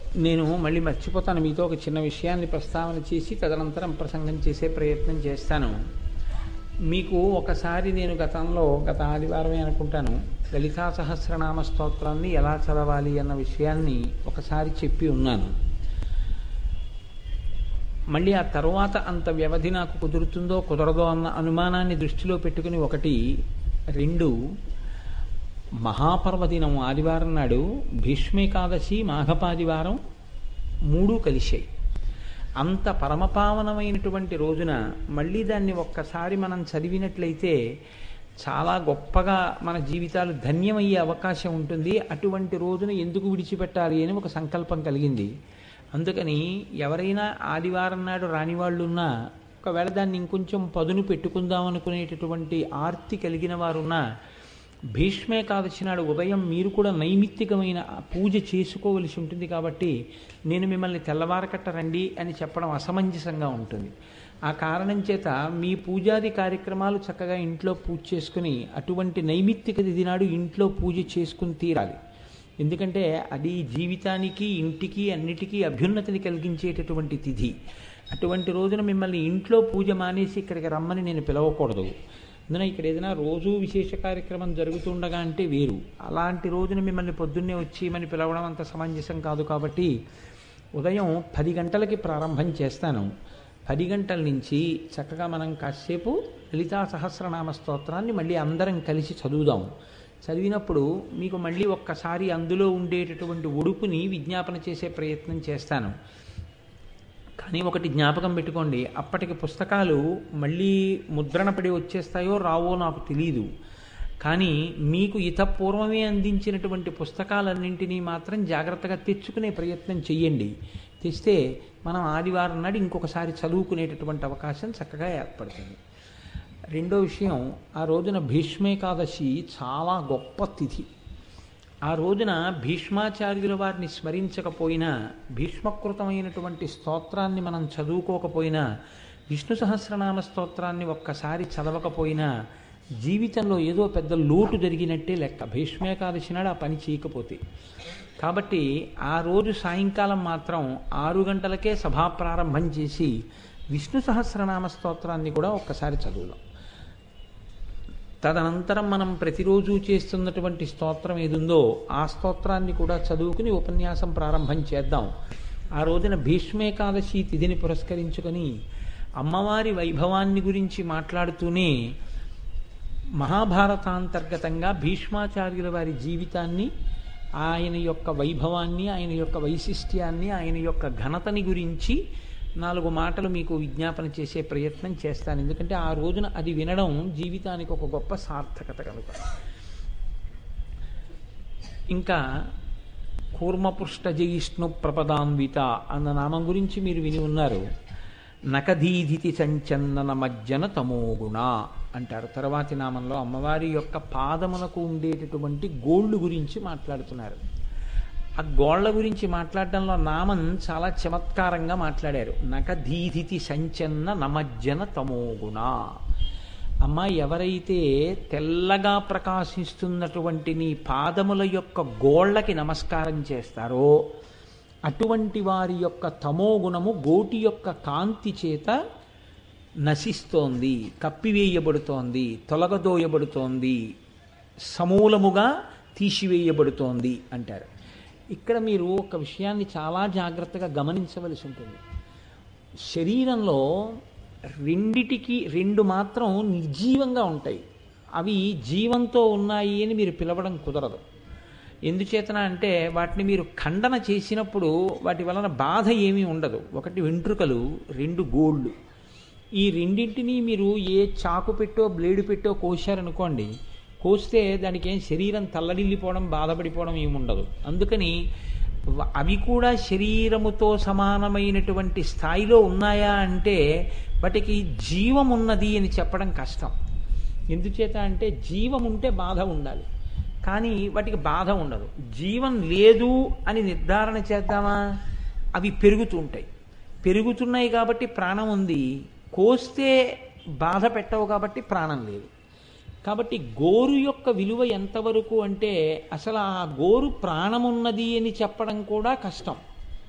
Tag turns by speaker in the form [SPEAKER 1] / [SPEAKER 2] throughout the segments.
[SPEAKER 1] నేను మళ్ళీ మర్చిపోతాను మీతో ఒక చిన్న విషయాన్ని ప్రస్తావన చేసి తదనంతరం ప్రసంగం చేసే ప్రయత్నం చేస్తాను మీకు ఒకసారి నేను గతంలో గత ఆదివారమే అనుకుంటాను లలితా సహస్రనామ స్తోత్రాన్ని ఎలా చదవాలి అన్న విషయాన్ని ఒకసారి చెప్పి ఉన్నాను మళ్ళీ ఆ తర్వాత అంత వ్యవధి నాకు కుదురుతుందో కుదరదో అన్న అనుమానాన్ని దృష్టిలో పెట్టుకుని ఒకటి రెండు మహాపర్వదినం ఆదివారం నాడు భీష్మేకాదశి మాఘపాదివారం మూడు కలిశాయి అంత పరమపావనమైనటువంటి రోజున మళ్ళీ దాన్ని ఒక్కసారి మనం చదివినట్లయితే చాలా గొప్పగా మన జీవితాలు ధన్యమయ్యే అవకాశం ఉంటుంది అటువంటి రోజున ఎందుకు విడిచిపెట్టాలి అని ఒక సంకల్పం కలిగింది అందుకని ఎవరైనా ఆదివారం నాడు రాని వాళ్ళు ఉన్నా ఒకవేళ దాన్ని ఇంకొంచెం పదును పెట్టుకుందాం అనుకునేటటువంటి ఆర్తి కలిగిన వారున్నా భీష్మే కాదచ్చి నాడు ఉదయం మీరు కూడా నైమిత్తికమైన పూజ చేసుకోవలసి ఉంటుంది కాబట్టి నేను మిమ్మల్ని తెల్లవారకట్ట రండి అని చెప్పడం అసమంజసంగా ఉంటుంది ఆ కారణం చేత మీ పూజాది కార్యక్రమాలు చక్కగా ఇంట్లో పూజ చేసుకుని అటువంటి నైమిత్తిక తిథి నాడు ఇంట్లో పూజ చేసుకుని తీరాలి ఎందుకంటే అది జీవితానికి ఇంటికి అన్నిటికీ అభ్యున్నతిని కలిగించేటటువంటి తిథి అటువంటి రోజున మిమ్మల్ని ఇంట్లో పూజ మానేసి ఇక్కడికి రమ్మని నేను పిలవకూడదు అందున ఇక్కడ ఏదైనా రోజు విశేష కార్యక్రమం జరుగుతుండగా అంటే వేరు అలాంటి రోజున మిమ్మల్ని పొద్దున్నే వచ్చి మని పిలవడం అంత సమంజసం కాదు కాబట్టి ఉదయం పది గంటలకి ప్రారంభం చేస్తాను పది గంటల నుంచి చక్కగా మనం కాసేపు లలితా సహస్రనామ స్తోత్రాన్ని మళ్ళీ అందరం కలిసి చదువుదాం చదివినప్పుడు మీకు మళ్ళీ ఒక్కసారి అందులో ఉండేటటువంటి ఉడుపుని విజ్ఞాపన చేసే ప్రయత్నం చేస్తాను కానీ ఒకటి జ్ఞాపకం పెట్టుకోండి అప్పటికి పుస్తకాలు మళ్ళీ ముద్రణ పడి వచ్చేస్తాయో రావో నాకు తెలియదు కానీ మీకు ఇతపూర్వమే అందించినటువంటి పుస్తకాలన్నింటినీ మాత్రం జాగ్రత్తగా తెచ్చుకునే ప్రయత్నం చెయ్యండి తెస్తే మనం ఆదివారం నాడు ఇంకొకసారి చదువుకునేటటువంటి అవకాశం చక్కగా ఏర్పడుతుంది రెండో విషయం ఆ రోజున భీష్మేకాదశి చాలా గొప్ప తిథి ఆ రోజున భీష్మాచార్యుల వారిని స్మరించకపోయినా భీష్మకృతమైనటువంటి స్తోత్రాన్ని మనం చదువుకోకపోయినా విష్ణు సహస్రనామ స్తోత్రాన్ని ఒక్కసారి చదవకపోయినా జీవితంలో ఏదో పెద్ద లోటు జరిగినట్టే లెక్క భీష్మేకాదశి నాడు ఆ పని చేయకపోతే కాబట్టి ఆ రోజు సాయంకాలం మాత్రం ఆరు గంటలకే సభా ప్రారంభం చేసి విష్ణు సహస్రనామ స్తోత్రాన్ని కూడా ఒక్కసారి చదువుదాం తదనంతరం మనం ప్రతిరోజు చేస్తున్నటువంటి స్తోత్రం ఏదుందో ఆ స్తోత్రాన్ని కూడా చదువుకుని ఉపన్యాసం ప్రారంభం చేద్దాం ఆ రోజున భీష్మేకాదశి తిథిని పురస్కరించుకొని అమ్మవారి వైభవాన్ని గురించి మాట్లాడుతూనే మహాభారతాంతర్గతంగా భీష్మాచార్యుల వారి జీవితాన్ని ఆయన యొక్క వైభవాన్ని ఆయన యొక్క వైశిష్ట్యాన్ని ఆయన యొక్క ఘనతని గురించి నాలుగు మాటలు మీకు విజ్ఞాపన చేసే ప్రయత్నం చేస్తాను ఎందుకంటే ఆ రోజున అది వినడం జీవితానికి ఒక గొప్ప సార్థకత కనుక ఇంకా కూర్మపృష్ఠ జయిష్ణు ప్రపదాన్విత అన్న నామం గురించి మీరు విని ఉన్నారు నకధీధితి సంచందన మజ్జన తమోగుణ అంటారు తర్వాతి నామంలో అమ్మవారి యొక్క పాదములకు ఉండేటటువంటి గోళ్ళు గురించి మాట్లాడుతున్నారు ఆ గోళ్ల గురించి మాట్లాడడంలో నామం చాలా చమత్కారంగా మాట్లాడారు నకధీధితి సంచన్న నమజ్జన తమోగుణ అమ్మ ఎవరైతే తెల్లగా ప్రకాశిస్తున్నటువంటి నీ పాదముల యొక్క గోళ్ళకి నమస్కారం చేస్తారో అటువంటి వారి యొక్క తమోగుణము గోటి యొక్క కాంతి చేత నశిస్తోంది కప్పివేయబడుతోంది తొలగదోయబడుతోంది సమూలముగా తీసివేయబడుతోంది అంటారు ఇక్కడ మీరు ఒక విషయాన్ని చాలా జాగ్రత్తగా గమనించవలసి ఉంటుంది శరీరంలో రెండిటికి రెండు మాత్రం నిర్జీవంగా ఉంటాయి అవి జీవంతో ఉన్నాయి అని మీరు పిలవడం కుదరదు ఎందుచేతన అంటే వాటిని మీరు ఖండన చేసినప్పుడు వాటి వలన బాధ ఏమీ ఉండదు ఒకటి వెంట్రుకలు రెండు గోళ్ళు ఈ రెండింటినీ మీరు ఏ చాకు పెట్టో బ్లేడు పెట్టో కోశారనుకోండి కోస్తే దానికి ఏం శరీరం తల్లడిల్లిపోవడం బాధపడిపోవడం ఏముండదు అందుకని అవి కూడా శరీరముతో సమానమైనటువంటి స్థాయిలో ఉన్నాయా అంటే వాటికి జీవం ఉన్నది అని చెప్పడం కష్టం ఎందుచేత అంటే జీవం ఉంటే బాధ ఉండాలి కానీ వాటికి బాధ ఉండదు జీవం లేదు అని నిర్ధారణ చేద్దామా అవి పెరుగుతూ ఉంటాయి పెరుగుతున్నాయి కాబట్టి ప్రాణం ఉంది కోస్తే బాధ పెట్టవు కాబట్టి ప్రాణం లేదు కాబట్టి గోరు యొక్క విలువ ఎంతవరకు అంటే అసలు ఆ గోరు ప్రాణమున్నది అని చెప్పడం కూడా కష్టం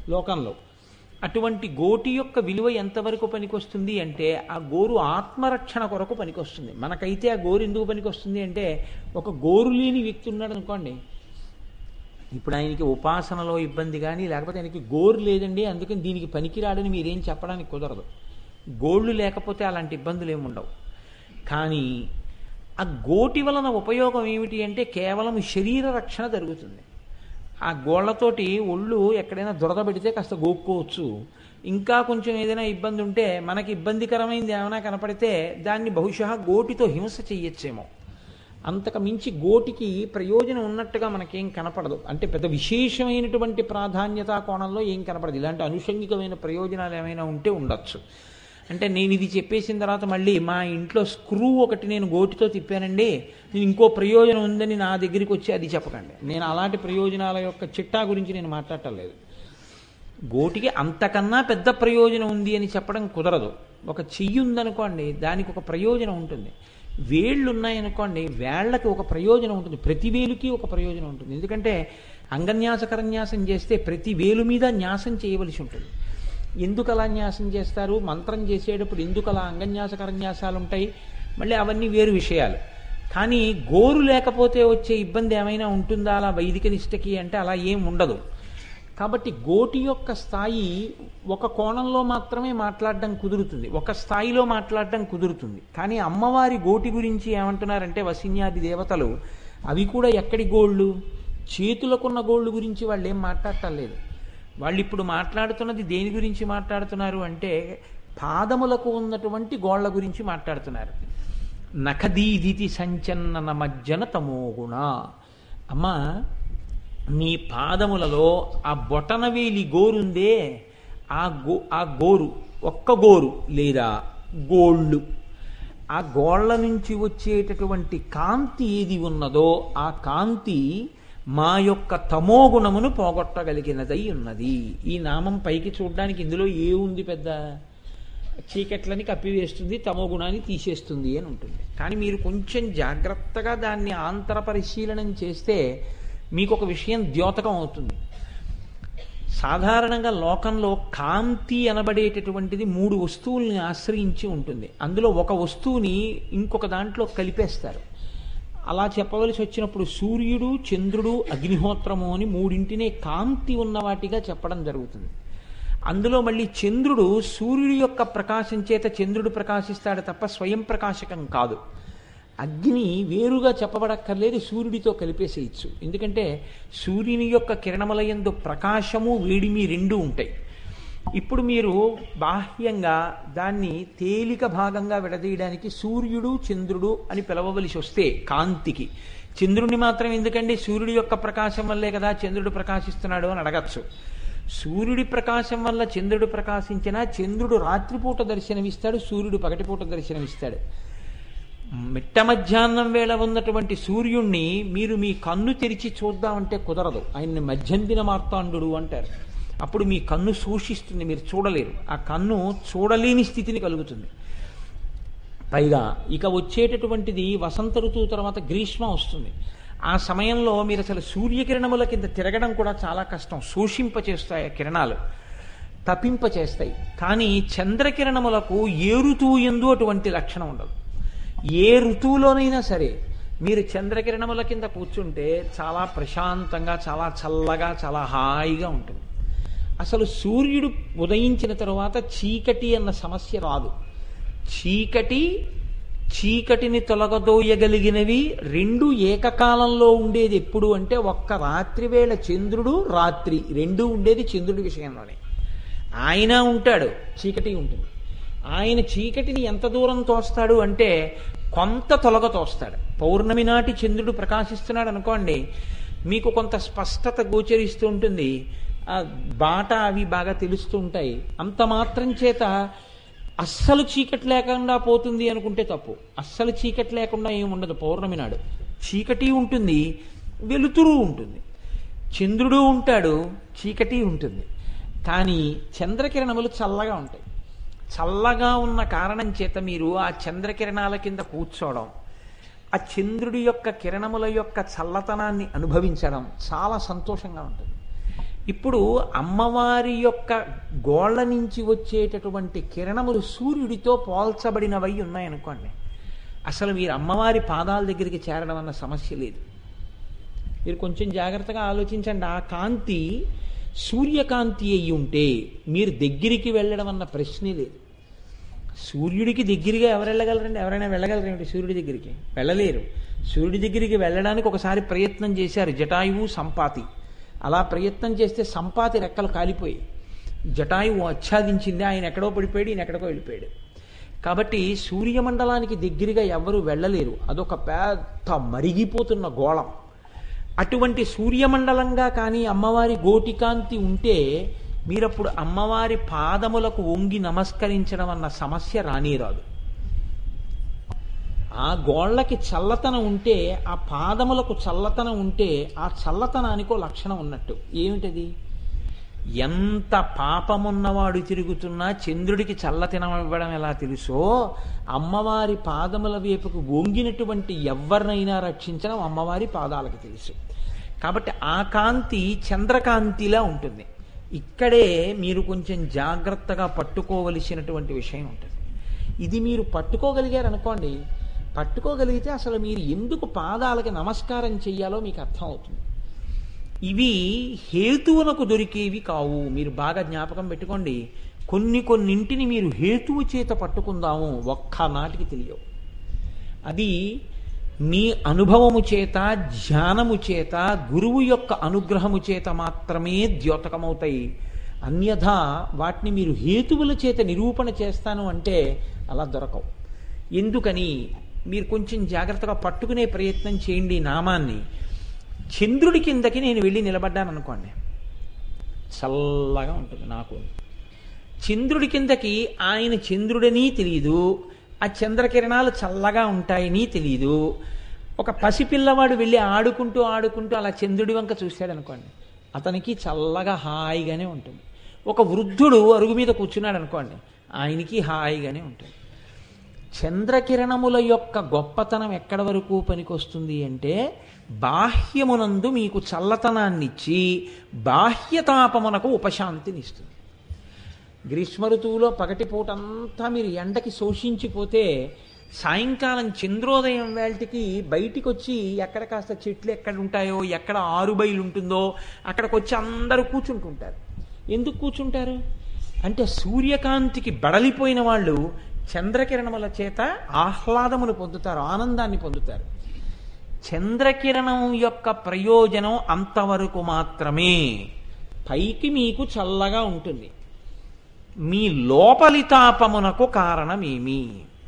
[SPEAKER 1] లోకంలో అటువంటి గోటి యొక్క విలువ ఎంతవరకు పనికొస్తుంది అంటే ఆ గోరు ఆత్మరక్షణ కొరకు పనికొస్తుంది మనకైతే ఆ గోరు ఎందుకు పనికొస్తుంది అంటే ఒక గోరు లేని వ్యక్తి ఉన్నాడు అనుకోండి ఇప్పుడు ఆయనకి ఉపాసనలో ఇబ్బంది కానీ లేకపోతే ఆయనకి గోరు లేదండి అందుకని దీనికి పనికిరాడని మీరేం చెప్పడానికి కుదరదు గోళ్ళు లేకపోతే అలాంటి ఇబ్బందులు ఏమి ఉండవు కానీ ఆ గోటి వలన ఉపయోగం ఏమిటి అంటే కేవలం శరీర రక్షణ జరుగుతుంది ఆ గోళ్లతోటి ఒళ్ళు ఎక్కడైనా దురద పెడితే కాస్త గోక్కోవచ్చు ఇంకా కొంచెం ఏదైనా ఇబ్బంది ఉంటే మనకి ఇబ్బందికరమైంది ఏమైనా కనపడితే దాన్ని బహుశా గోటితో హింస చెయ్యొచ్చేమో అంతకు మించి గోటికి ప్రయోజనం ఉన్నట్టుగా మనకేం కనపడదు అంటే పెద్ద విశేషమైనటువంటి ప్రాధాన్యతా కోణంలో ఏం కనపడదు ఇలాంటి అనుషంగికమైన ప్రయోజనాలు ఏమైనా ఉంటే ఉండొచ్చు అంటే నేను ఇది చెప్పేసిన తర్వాత మళ్ళీ మా ఇంట్లో స్క్రూ ఒకటి నేను గోటితో తిప్పానండి నేను ఇంకో ప్రయోజనం ఉందని నా దగ్గరికి వచ్చి అది చెప్పకండి నేను అలాంటి ప్రయోజనాల యొక్క చిట్టా గురించి నేను మాట్లాడటం లేదు గోటికి అంతకన్నా పెద్ద ప్రయోజనం ఉంది అని చెప్పడం కుదరదు ఒక చెయ్యి ఉందనుకోండి దానికి ఒక ప్రయోజనం ఉంటుంది వేళ్ళు ఉన్నాయనుకోండి వేళ్ళకి ఒక ప్రయోజనం ఉంటుంది ప్రతి వేలుకి ఒక ప్రయోజనం ఉంటుంది ఎందుకంటే అంగన్యాస కరన్యాసం చేస్తే ప్రతి వేలు మీద న్యాసం చేయవలసి ఉంటుంది ఎందుకు అలా న్యాసం చేస్తారు మంత్రం చేసేటప్పుడు ఎందుకు అలా అంగన్యాస కరన్యాసాలు ఉంటాయి మళ్ళీ అవన్నీ వేరు విషయాలు కానీ గోరు లేకపోతే వచ్చే ఇబ్బంది ఏమైనా ఉంటుందా అలా వైదిక నిష్టకి అంటే అలా ఏం ఉండదు కాబట్టి గోటి యొక్క స్థాయి ఒక కోణంలో మాత్రమే మాట్లాడడం కుదురుతుంది ఒక స్థాయిలో మాట్లాడడం కుదురుతుంది కానీ అమ్మవారి గోటి గురించి ఏమంటున్నారంటే వసిన్యాది దేవతలు అవి కూడా ఎక్కడి గోళ్ళు చేతులకున్న గోళ్ళు గురించి వాళ్ళు ఏం మాట్లాడటం లేదు వాళ్ళు ఇప్పుడు మాట్లాడుతున్నది దేని గురించి మాట్లాడుతున్నారు అంటే పాదములకు ఉన్నటువంటి గోళ్ల గురించి మాట్లాడుతున్నారు నఖదీదితి సంచన్నన మజ్జన తమోగుణ అమ్మా నీ పాదములలో ఆ బొటనవేలి గోరుందే ఆ గో ఆ గోరు ఒక్క గోరు లేదా గోళ్ళు ఆ గోళ్ల నుంచి వచ్చేటటువంటి కాంతి ఏది ఉన్నదో ఆ కాంతి మా యొక్క తమోగుణమును పోగొట్టగలిగినదై ఉన్నది ఈ నామం పైకి చూడడానికి ఇందులో ఏ ఉంది పెద్ద చీకట్లని కప్పివేస్తుంది తమో గుణాన్ని తీసేస్తుంది అని ఉంటుంది కానీ మీరు కొంచెం జాగ్రత్తగా దాన్ని ఆంతర పరిశీలనం చేస్తే మీకు ఒక విషయం ద్యోతకం అవుతుంది సాధారణంగా లోకంలో కాంతి అనబడేటటువంటిది మూడు వస్తువుల్ని ఆశ్రయించి ఉంటుంది అందులో ఒక వస్తువుని ఇంకొక దాంట్లో కలిపేస్తారు అలా చెప్పవలసి వచ్చినప్పుడు సూర్యుడు చంద్రుడు అగ్నిహోత్రము అని మూడింటినే కాంతి ఉన్న వాటిగా చెప్పడం జరుగుతుంది అందులో మళ్ళీ చంద్రుడు సూర్యుడి యొక్క ప్రకాశం చేత చంద్రుడు ప్రకాశిస్తాడు తప్ప స్వయం ప్రకాశకం కాదు అగ్ని వేరుగా చెప్పబడక్కర్లేదు సూర్యుడితో కలిపేసేయచ్చు ఎందుకంటే సూర్యుని యొక్క కిరణములయందు ప్రకాశము వేడిమి రెండు ఉంటాయి ఇప్పుడు మీరు బాహ్యంగా దాన్ని తేలిక భాగంగా విడదీయడానికి సూర్యుడు చంద్రుడు అని పిలవవలసి వస్తే కాంతికి చంద్రుడిని మాత్రం ఎందుకండి సూర్యుడి యొక్క ప్రకాశం వల్లే కదా చంద్రుడు ప్రకాశిస్తున్నాడు అని అడగచ్చు సూర్యుడి ప్రకాశం వల్ల చంద్రుడు ప్రకాశించినా చంద్రుడు రాత్రిపూట దర్శనమిస్తాడు సూర్యుడు పగటిపూట దర్శనమిస్తాడు మిట్ట మధ్యాహ్నం వేళ ఉన్నటువంటి సూర్యుణ్ణి మీరు మీ కన్ను తెరిచి చూద్దామంటే కుదరదు ఆయన్ని మధ్యందిన మార్తాండు అంటారు అప్పుడు మీ కన్ను సూషిస్తుంది మీరు చూడలేరు ఆ కన్ను చూడలేని స్థితిని కలుగుతుంది పైగా ఇక వచ్చేటటువంటిది వసంత ఋతువు తర్వాత గ్రీష్మం వస్తుంది ఆ సమయంలో మీరు అసలు సూర్యకిరణముల కింద తిరగడం కూడా చాలా కష్టం శోషింప చేస్తాయి ఆ కిరణాలు తపింప చేస్తాయి కానీ చంద్రకిరణములకు ఏ ఋతువు ఎందు అటువంటి లక్షణం ఉండదు ఏ ఋతువులోనైనా సరే మీరు చంద్రకిరణముల కింద కూర్చుంటే చాలా ప్రశాంతంగా చాలా చల్లగా చాలా హాయిగా ఉంటుంది అసలు సూర్యుడు ఉదయించిన తరువాత చీకటి అన్న సమస్య రాదు చీకటి చీకటిని తొలగదోయగలిగినవి రెండు ఏకకాలంలో ఉండేది ఎప్పుడు అంటే ఒక్క రాత్రి వేళ చంద్రుడు రాత్రి రెండు ఉండేది చంద్రుడి విషయంలోనే ఆయన ఉంటాడు చీకటి ఉంటుంది ఆయన చీకటిని ఎంత దూరం తోస్తాడు అంటే కొంత తొలగ తోస్తాడు పౌర్ణమి నాటి చంద్రుడు ప్రకాశిస్తున్నాడు అనుకోండి మీకు కొంత స్పష్టత గోచరిస్తూ ఉంటుంది ఆ బాట అవి బాగా తెలుస్తూ ఉంటాయి అంత మాత్రం చేత అస్సలు చీకటి లేకుండా పోతుంది అనుకుంటే తప్పు అస్సలు చీకటి లేకుండా ఏమి ఉండదు పౌర్ణమి నాడు చీకటి ఉంటుంది వెలుతురు ఉంటుంది చంద్రుడు ఉంటాడు చీకటి ఉంటుంది కానీ చంద్రకిరణములు చల్లగా ఉంటాయి చల్లగా ఉన్న కారణం చేత మీరు ఆ చంద్రకిరణాల కింద కూర్చోవడం ఆ చంద్రుడి యొక్క కిరణముల యొక్క చల్లతనాన్ని అనుభవించడం చాలా సంతోషంగా ఉంటుంది ఇప్పుడు అమ్మవారి యొక్క గోళ్ళ నుంచి వచ్చేటటువంటి కిరణములు సూర్యుడితో పోల్చబడినవై ఉన్నాయనుకోండి అసలు మీరు అమ్మవారి పాదాల దగ్గరికి చేరడం అన్న సమస్య లేదు మీరు కొంచెం జాగ్రత్తగా ఆలోచించండి ఆ కాంతి సూర్యకాంతి అయి ఉంటే మీరు దగ్గరికి వెళ్ళడం అన్న ప్రశ్నే లేదు సూర్యుడికి దగ్గరగా ఎవరు వెళ్ళగలరండి ఎవరైనా వెళ్ళగలరేమిటి సూర్యుడి దగ్గరికి వెళ్ళలేరు సూర్యుడి దగ్గరికి వెళ్ళడానికి ఒకసారి ప్రయత్నం చేశారు జటాయువు సంపాతి అలా ప్రయత్నం చేస్తే సంపాతి రెక్కలు కాలిపోయి జటాయువు ఆచ్ఛాదించింది ఆయన ఎక్కడో పడిపోయాడు ఈయన ఎక్కడికో వెళ్ళిపోయాడు కాబట్టి సూర్యమండలానికి దగ్గరగా ఎవరు వెళ్ళలేరు అదొక పెద్ద మరిగిపోతున్న గోళం అటువంటి సూర్యమండలంగా కానీ అమ్మవారి గోటికాంతి ఉంటే మీరప్పుడు అమ్మవారి పాదములకు వంగి నమస్కరించడం అన్న సమస్య రానీరాదు ఆ గోళ్ళకి చల్లతనం ఉంటే ఆ పాదములకు చల్లతనం ఉంటే ఆ చల్లతనానికో లక్షణం ఉన్నట్టు ఏమిటది ఎంత పాపమున్నవాడు తిరుగుతున్నా చంద్రుడికి చల్లతనం ఇవ్వడం ఎలా తెలుసో అమ్మవారి పాదముల వైపుకు వంగినటువంటి ఎవరినైనా రక్షించడం అమ్మవారి పాదాలకు తెలుసు కాబట్టి ఆ కాంతి చంద్రకాంతిలా ఉంటుంది ఇక్కడే మీరు కొంచెం జాగ్రత్తగా పట్టుకోవలసినటువంటి విషయం ఉంటుంది ఇది మీరు పట్టుకోగలిగారు అనుకోండి పట్టుకోగలిగితే అసలు మీరు ఎందుకు పాదాలకి నమస్కారం చెయ్యాలో మీకు అర్థం అవుతుంది ఇవి హేతువునకు దొరికేవి కావు మీరు బాగా జ్ఞాపకం పెట్టుకోండి కొన్ని కొన్నింటిని మీరు హేతువు చేత పట్టుకుందాము ఒక్క నాటికి తెలియవు అది మీ అనుభవము చేత ధ్యానము చేత గురువు యొక్క అనుగ్రహము చేత మాత్రమే ద్యోతకమవుతాయి అన్యథా వాటిని మీరు హేతువుల చేత నిరూపణ చేస్తాను అంటే అలా దొరకవు ఎందుకని మీరు కొంచెం జాగ్రత్తగా పట్టుకునే ప్రయత్నం చేయండి నామాన్ని చంద్రుడి కిందకి నేను వెళ్ళి నిలబడ్డాను అనుకోండి చల్లగా ఉంటుంది నాకు చంద్రుడి కిందకి ఆయన చంద్రుడని తెలియదు ఆ చంద్రకిరణాలు చల్లగా ఉంటాయని తెలియదు ఒక పసిపిల్లవాడు వెళ్ళి ఆడుకుంటూ ఆడుకుంటూ అలా చంద్రుడి వంక చూశాడు అనుకోండి అతనికి చల్లగా హాయిగానే ఉంటుంది ఒక వృద్ధుడు అరుగు మీద కూర్చున్నాడు అనుకోండి ఆయనకి హాయిగానే ఉంటుంది చంద్రకిరణముల యొక్క గొప్పతనం ఎక్కడ వరకు పనికొస్తుంది అంటే బాహ్యమునందు మీకు చల్లతనాన్నిచ్చి బాహ్యతాపమునకు ఉపశాంతినిస్తుంది గ్రీష్మ ఋతువులో పగటిపూటంతా మీరు ఎండకి శోషించిపోతే సాయంకాలం చంద్రోదయం వేళటికి బయటికి వచ్చి ఎక్కడ కాస్త చెట్లు ఎక్కడ ఉంటాయో ఎక్కడ ఆరుబైలు ఉంటుందో అక్కడికి వచ్చి అందరూ కూర్చుంటుంటారు ఎందుకు కూర్చుంటారు అంటే సూర్యకాంతికి బడలిపోయిన వాళ్ళు చంద్రకిరణముల చేత ఆహ్లాదమును పొందుతారు ఆనందాన్ని పొందుతారు చంద్రకిరణం యొక్క ప్రయోజనం అంతవరకు మాత్రమే పైకి మీకు చల్లగా ఉంటుంది మీ లోపలి తాపమునకు కారణమేమి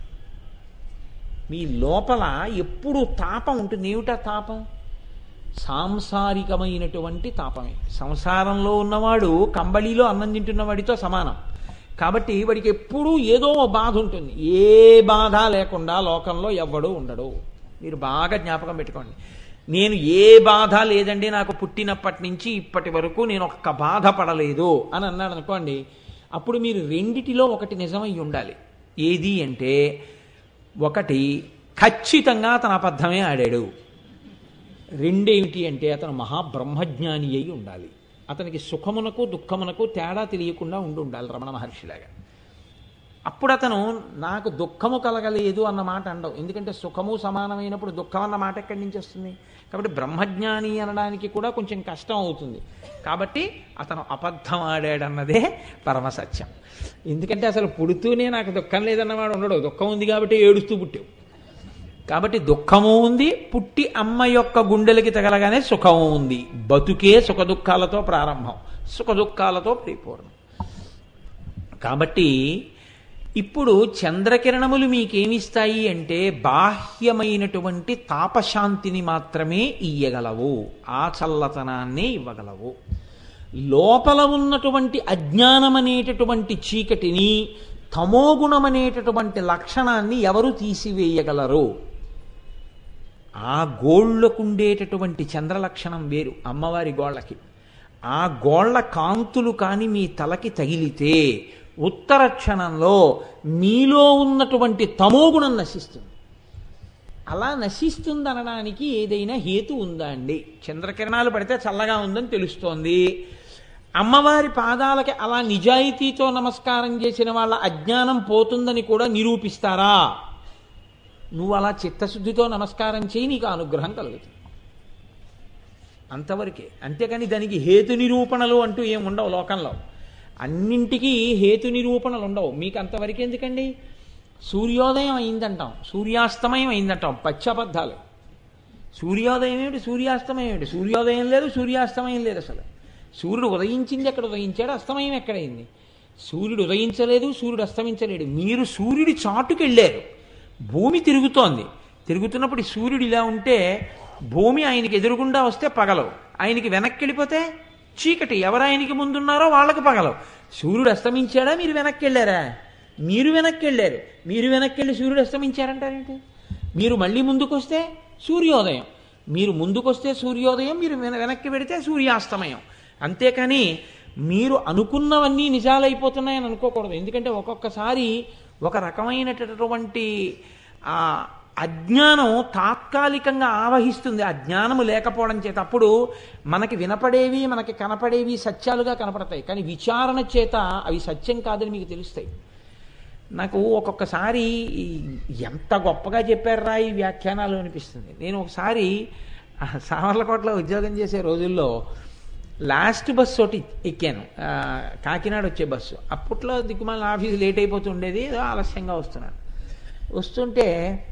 [SPEAKER 1] మీ లోపల ఎప్పుడు తాపం ఉంటుంది ఏమిటా తాపం సాంసారికమైనటువంటి తాపమే సంసారంలో ఉన్నవాడు కంబళిలో అన్నం తింటున్న వాడితో సమానం కాబట్టి వాడికి ఎప్పుడూ ఏదో బాధ ఉంటుంది ఏ బాధ లేకుండా లోకంలో ఎవ్వడూ ఉండడు మీరు బాగా జ్ఞాపకం పెట్టుకోండి నేను ఏ బాధ లేదండి నాకు పుట్టినప్పటి నుంచి ఇప్పటి వరకు నేను ఒక్క బాధపడలేదు అని అన్నాడు అనుకోండి అప్పుడు మీరు రెండిటిలో ఒకటి నిజమై ఉండాలి ఏది అంటే ఒకటి ఖచ్చితంగా అతను అబద్ధమే ఆడాడు రెండేమిటి అంటే అతను మహాబ్రహ్మజ్ఞాని అయి ఉండాలి అతనికి సుఖమునకు దుఃఖమునకు తేడా తెలియకుండా ఉండి ఉండాలి రమణ మహర్షిలాగా అప్పుడు అతను నాకు దుఃఖము కలగలేదు అన్న మాట అండవు ఎందుకంటే సుఖము సమానమైనప్పుడు దుఃఖం అన్న మాట ఎక్కడి నుంచి వస్తుంది కాబట్టి బ్రహ్మజ్ఞాని అనడానికి కూడా కొంచెం కష్టం అవుతుంది కాబట్టి అతను అబద్ధం ఆడాడన్నదే పరమసత్యం ఎందుకంటే అసలు పుడుతూనే నాకు దుఃఖం లేదన్నవాడు ఉండడు దుఃఖం ఉంది కాబట్టి ఏడుస్తూ పుట్టావు కాబట్టి దుఃఖము ఉంది పుట్టి అమ్మ యొక్క గుండెలకి తగలగానే సుఖము ఉంది బతుకే సుఖ దుఃఖాలతో ప్రారంభం సుఖ దుఃఖాలతో పరిపూర్ణం కాబట్టి ఇప్పుడు చంద్రకిరణములు మీకేమిస్తాయి అంటే బాహ్యమైనటువంటి తాపశాంతిని మాత్రమే ఇయ్యగలవు ఆ చల్లతనాన్నే ఇవ్వగలవు లోపల ఉన్నటువంటి అజ్ఞానమనేటటువంటి చీకటిని తమోగుణమనేటటువంటి లక్షణాన్ని ఎవరు తీసివేయగలరు ఆ గోళ్లకుండేటటువంటి చంద్రలక్షణం వేరు అమ్మవారి గోళ్ళకి ఆ గోళ్ల కాంతులు కాని మీ తలకి తగిలితే ఉత్తర క్షణంలో మీలో ఉన్నటువంటి తమోగుణం నశిస్తుంది అలా నశిస్తుంది అనడానికి ఏదైనా హేతు ఉందా అండి చంద్రకిరణాలు పడితే చల్లగా ఉందని తెలుస్తోంది అమ్మవారి పాదాలకి అలా నిజాయితీతో నమస్కారం చేసిన వాళ్ళ అజ్ఞానం పోతుందని కూడా నిరూపిస్తారా నువ్వు అలా చిత్తశుద్ధితో నమస్కారం చేయి నీకు అనుగ్రహం కలుగుతుంది అంతవరకే అంతేకాని దానికి హేతు నిరూపణలు అంటూ ఏం ఉండవు లోకంలో అన్నింటికీ హేతు నిరూపణలు ఉండవు మీకు అంతవరకు ఎందుకండి సూర్యోదయం అయిందంటాం సూర్యాస్తమయం అయిందంటాం పచ్చబద్ధాలు సూర్యోదయం ఏమిటి సూర్యాస్తమయం ఏమిటి సూర్యోదయం లేదు సూర్యాస్తమయం లేదు అసలు సూర్యుడు ఉదయించింది ఎక్కడ ఉదయించాడు అస్తమయం ఎక్కడైంది సూర్యుడు ఉదయించలేదు సూర్యుడు అస్తమించలేడు మీరు సూర్యుడి చాటుకు వెళ్ళారు భూమి తిరుగుతోంది తిరుగుతున్నప్పుడు ఈ సూర్యుడు ఇలా ఉంటే భూమి ఆయనకి ఎదురుగుండా వస్తే పగలవు ఆయనకి వెనక్కి వెళ్ళిపోతే చీకటి ఎవరు ఆయనకి ముందున్నారో వాళ్ళకి పగలవు సూర్యుడు అస్తమించాడా మీరు వెనక్కి వెళ్ళారా మీరు వెనక్కి వెళ్ళారు మీరు వెనక్కి వెళ్ళి సూర్యుడు అస్తమించారంటారేంటి మీరు మళ్ళీ ముందుకు వస్తే సూర్యోదయం మీరు ముందుకొస్తే సూర్యోదయం మీరు వెన- వెనక్కి పెడితే సూర్యాస్తమయం అంతేకాని మీరు అనుకున్నవన్నీ నిజాలైపోతున్నాయని అనుకోకూడదు ఎందుకంటే ఒక్కొక్కసారి ఒక రకమైనటువంటి ఆ అజ్ఞానం తాత్కాలికంగా ఆవహిస్తుంది ఆ జ్ఞానము లేకపోవడం చేత అప్పుడు మనకి వినపడేవి మనకి కనపడేవి సత్యాలుగా కనపడతాయి కానీ విచారణ చేత అవి సత్యం కాదని మీకు తెలుస్తాయి నాకు ఒక్కొక్కసారి ఈ ఎంత గొప్పగా చెప్పారా ఈ వ్యాఖ్యానాలు అనిపిస్తుంది నేను ఒకసారి ఆ సామర్లకోటలో ఉద్యోగం చేసే రోజుల్లో లాస్ట్ బస్సు ఒకటి ఎక్కాను ఆ, కాకినాడ వచ్చే బస్సు అప్పట్లో దిక్కుమాల ఆఫీస్ లేట్ అయిపోతుండేది ఏదో ఆలస్యంగా వస్తున్నాను వస్తుంటే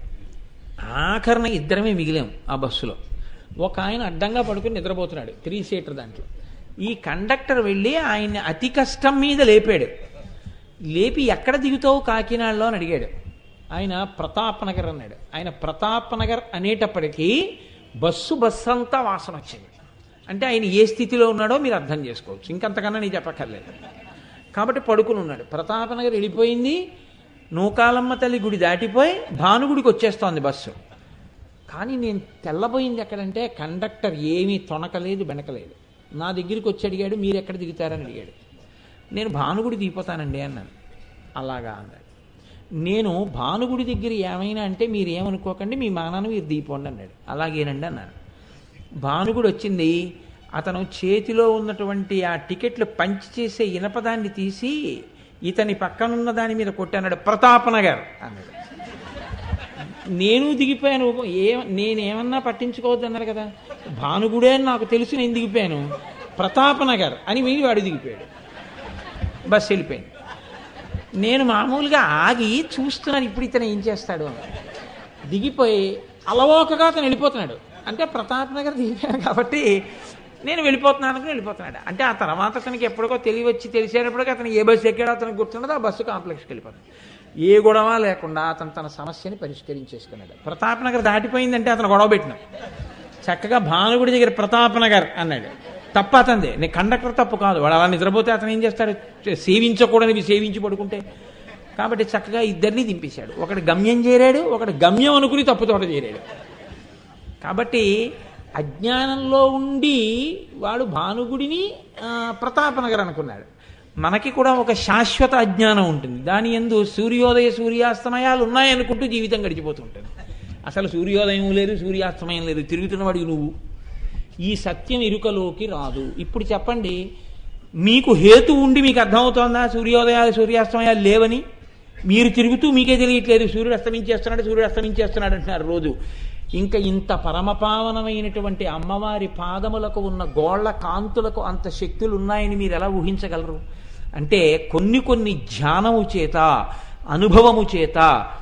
[SPEAKER 1] ఆఖరణ ఇద్దరమే మిగిలాం ఆ బస్సులో ఒక ఆయన అడ్డంగా పడుకుని నిద్రపోతున్నాడు త్రీ సీటర్ దాంట్లో ఈ కండక్టర్ వెళ్ళి ఆయన్ని అతి కష్టం మీద లేపాడు లేపి ఎక్కడ దిగుతావు కాకినాడలో అని అడిగాడు ఆయన ప్రతాప్ నగర్ అన్నాడు ఆయన ప్రతాప్ నగర్ అనేటప్పటికీ బస్సు బస్సు అంతా వాసన వచ్చింది అంటే ఆయన ఏ స్థితిలో ఉన్నాడో మీరు అర్థం చేసుకోవచ్చు ఇంకంతకన్నా నేను చెప్పక్కర్లేదు కాబట్టి పడుకుని ఉన్నాడు ప్రతాప నగర్ వెళ్ళిపోయింది నూకాలమ్మ తల్లి గుడి దాటిపోయి భానుగుడికి వచ్చేస్తోంది బస్సు కానీ నేను తెల్లబోయింది ఎక్కడంటే కండక్టర్ ఏమీ తొణకలేదు బెనకలేదు నా దగ్గరికి వచ్చి అడిగాడు మీరు ఎక్కడ దిగుతారని అడిగాడు నేను భానుగుడి దిగిపోతానండి అన్నాను అలాగా అన్నాడు నేను భానుగుడి దగ్గర ఏమైనా అంటే మీరు ఏమనుకోకండి మీ మానాన్ని మీరు దిగిపోండి అన్నాడు అలాగేనండి అన్నాను భానుగుడు వచ్చింది అతను చేతిలో ఉన్నటువంటి ఆ టికెట్లు పంచి చేసే ఇనపదాన్ని తీసి ఇతని పక్కనున్న దాని మీద కొట్టన్నాడు ప్రతాపనగర్ అన్నాడు నేను దిగిపోయాను ఏ నేనేమన్నా పట్టించుకోవద్దు అన్నారు కదా భానుగుడే అని నాకు తెలుసు నేను దిగిపోయాను ప్రతాపనగర్ అని వీడి వాడు దిగిపోయాడు బస్సు వెళ్ళిపోయింది నేను మామూలుగా ఆగి చూస్తున్నాను ఇప్పుడు ఇతను ఏం చేస్తాడు అని దిగిపోయి అలవోకగా అతను వెళ్ళిపోతున్నాడు అంటే ప్రతాప్ నగర్ దిగిపోయాను కాబట్టి నేను వెళ్ళిపోతున్నాను అనుకుని వెళ్ళిపోతున్నాడు అంటే ఆ తర్వాత అతనికి ఎప్పటికో తెలివి వచ్చి తెలిసేటప్పటికి అతను ఏ బస్సు ఎక్కాడో అతనికి గుర్తుండదు ఆ బస్సు కాంప్లెక్స్కి వెళ్ళిపోతాడు ఏ గొడవ లేకుండా అతను తన సమస్యని పరిష్కరించేసుకున్నాడు ప్రతాప్ నగర్ దాటిపోయిందంటే అతను గొడవ పెట్టినాం చక్కగా భానుగుడి దగ్గర ప్రతాప్ నగర్ అన్నాడు తప్ప అతందే నేను కండక్టర్ తప్పు కాదు వాడు అలా నిద్రపోతే అతను ఏం చేస్తాడు సేవించకూడనివి సేవించి పడుకుంటే కాబట్టి చక్కగా ఇద్దరిని దింపేశాడు ఒకటి గమ్యం చేరాడు ఒకటి గమ్యం అనుకుని తప్పుతోట చేరాడు కాబట్టి అజ్ఞానంలో ఉండి వాడు భానుగుడిని ఆ, ప్రతాపనగర్ అనుకున్నాడు మనకి కూడా ఒక శాశ్వత అజ్ఞానం ఉంటుంది దాని ఎందు సూర్యోదయ సూర్యాస్తమయాలు ఉన్నాయనుకుంటూ జీవితం గడిచిపోతుంటుంది అసలు సూర్యోదయం లేదు సూర్యాస్తమయం లేదు తిరుగుతున్నవాడికి నువ్వు ఈ సత్యం ఇరుకలోకి రాదు ఇప్పుడు చెప్పండి మీకు హేతు ఉండి మీకు అర్థమవుతోందా సూర్యోదయాలు సూర్యాస్తమయాలు లేవని మీరు తిరుగుతూ మీకే తెలియట్లేదు సూర్యుడు అస్తమించేస్తున్నాడు సూర్యుడు అస్తమించేస్తున్నాడు అంటున్నారు రోజు ఇంకా ఇంత పరమపావనమైనటువంటి అమ్మవారి పాదములకు ఉన్న గోళ్ల కాంతులకు అంత శక్తులు ఉన్నాయని మీరు ఎలా ఊహించగలరు అంటే కొన్ని కొన్ని ధ్యానము చేత అనుభవము చేత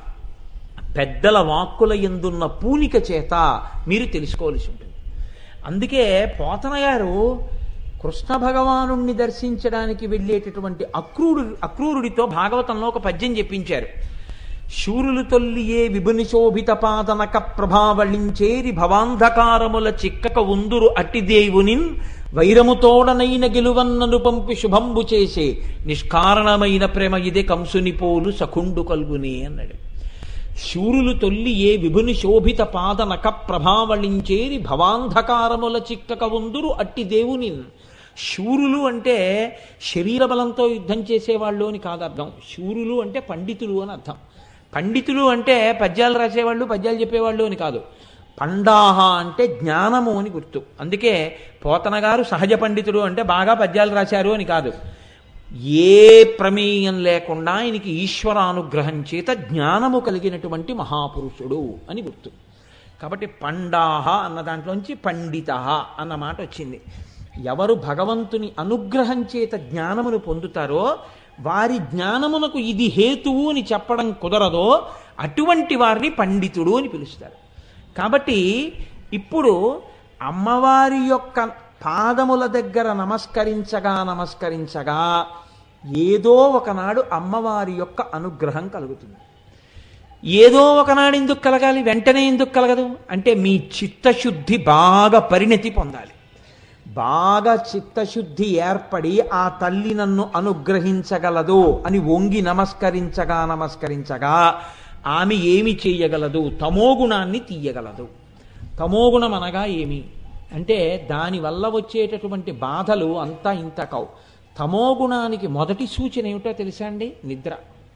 [SPEAKER 1] పెద్దల వాక్కుల ఎందున్న పూనిక చేత మీరు తెలుసుకోవాల్సి ఉంటుంది అందుకే పోతన గారు కృష్ణ భగవానుణ్ణి దర్శించడానికి వెళ్ళేటటువంటి అక్రూరు అక్రూరుడితో భాగవతంలో ఒక పద్యం చెప్పించారు శూరులు తొల్లియే విభుని శోభిత పాదనక ప్రభావళించేరి భవాంధకారముల చిక్కక ఉందురు అట్టి దేవునిన్ వైరముతోడనైన గెలువన్నను పంపి శుభంబు చేసే నిష్కారణమైన ప్రేమ ఇదే కంసుని పోలు సఖుండు కల్గుని అన్నాడు శూరులు తొల్లి ఏ విభుని శోభిత పాదనక ప్రభావళించేరి భవాంధకారముల చిక్కక ఉందురు అట్టి దేవుని శూరులు అంటే శరీర బలంతో యుద్ధం చేసేవాళ్ళు అని కాదు అర్థం శూరులు అంటే పండితులు అని అర్థం పండితులు అంటే పద్యాలు రాసేవాళ్ళు పద్యాలు చెప్పేవాళ్ళు అని కాదు పండాహ అంటే జ్ఞానము అని గుర్తు అందుకే పోతన గారు సహజ పండితుడు అంటే బాగా పద్యాలు రాశారు అని కాదు ఏ ప్రమేయం లేకుండా ఆయనకి ఈశ్వరానుగ్రహం చేత జ్ఞానము కలిగినటువంటి మహాపురుషుడు అని గుర్తు కాబట్టి పండాహ అన్న దాంట్లోంచి పండిత అన్న మాట వచ్చింది ఎవరు భగవంతుని అనుగ్రహం చేత జ్ఞానమును పొందుతారో వారి జ్ఞానమునకు ఇది హేతువు అని చెప్పడం కుదరదో అటువంటి వారిని పండితుడు అని పిలుస్తారు కాబట్టి ఇప్పుడు అమ్మవారి యొక్క పాదముల దగ్గర నమస్కరించగా నమస్కరించగా ఏదో ఒకనాడు అమ్మవారి యొక్క అనుగ్రహం కలుగుతుంది ఏదో ఒకనాడు ఎందుకు కలగాలి వెంటనే ఎందుకు కలగదు అంటే మీ చిత్తశుద్ధి బాగా పరిణతి పొందాలి బాగా చిత్తశుద్ధి ఏర్పడి ఆ తల్లి నన్ను అనుగ్రహించగలదు అని వంగి నమస్కరించగా నమస్కరించగా ఆమె ఏమి చేయగలదు తమోగుణాన్ని తీయగలదు తమోగుణం అనగా ఏమి అంటే దానివల్ల వచ్చేటటువంటి బాధలు అంతా ఇంత కావు తమోగుణానికి మొదటి సూచన ఏమిటో తెలుసా అండి నిద్ర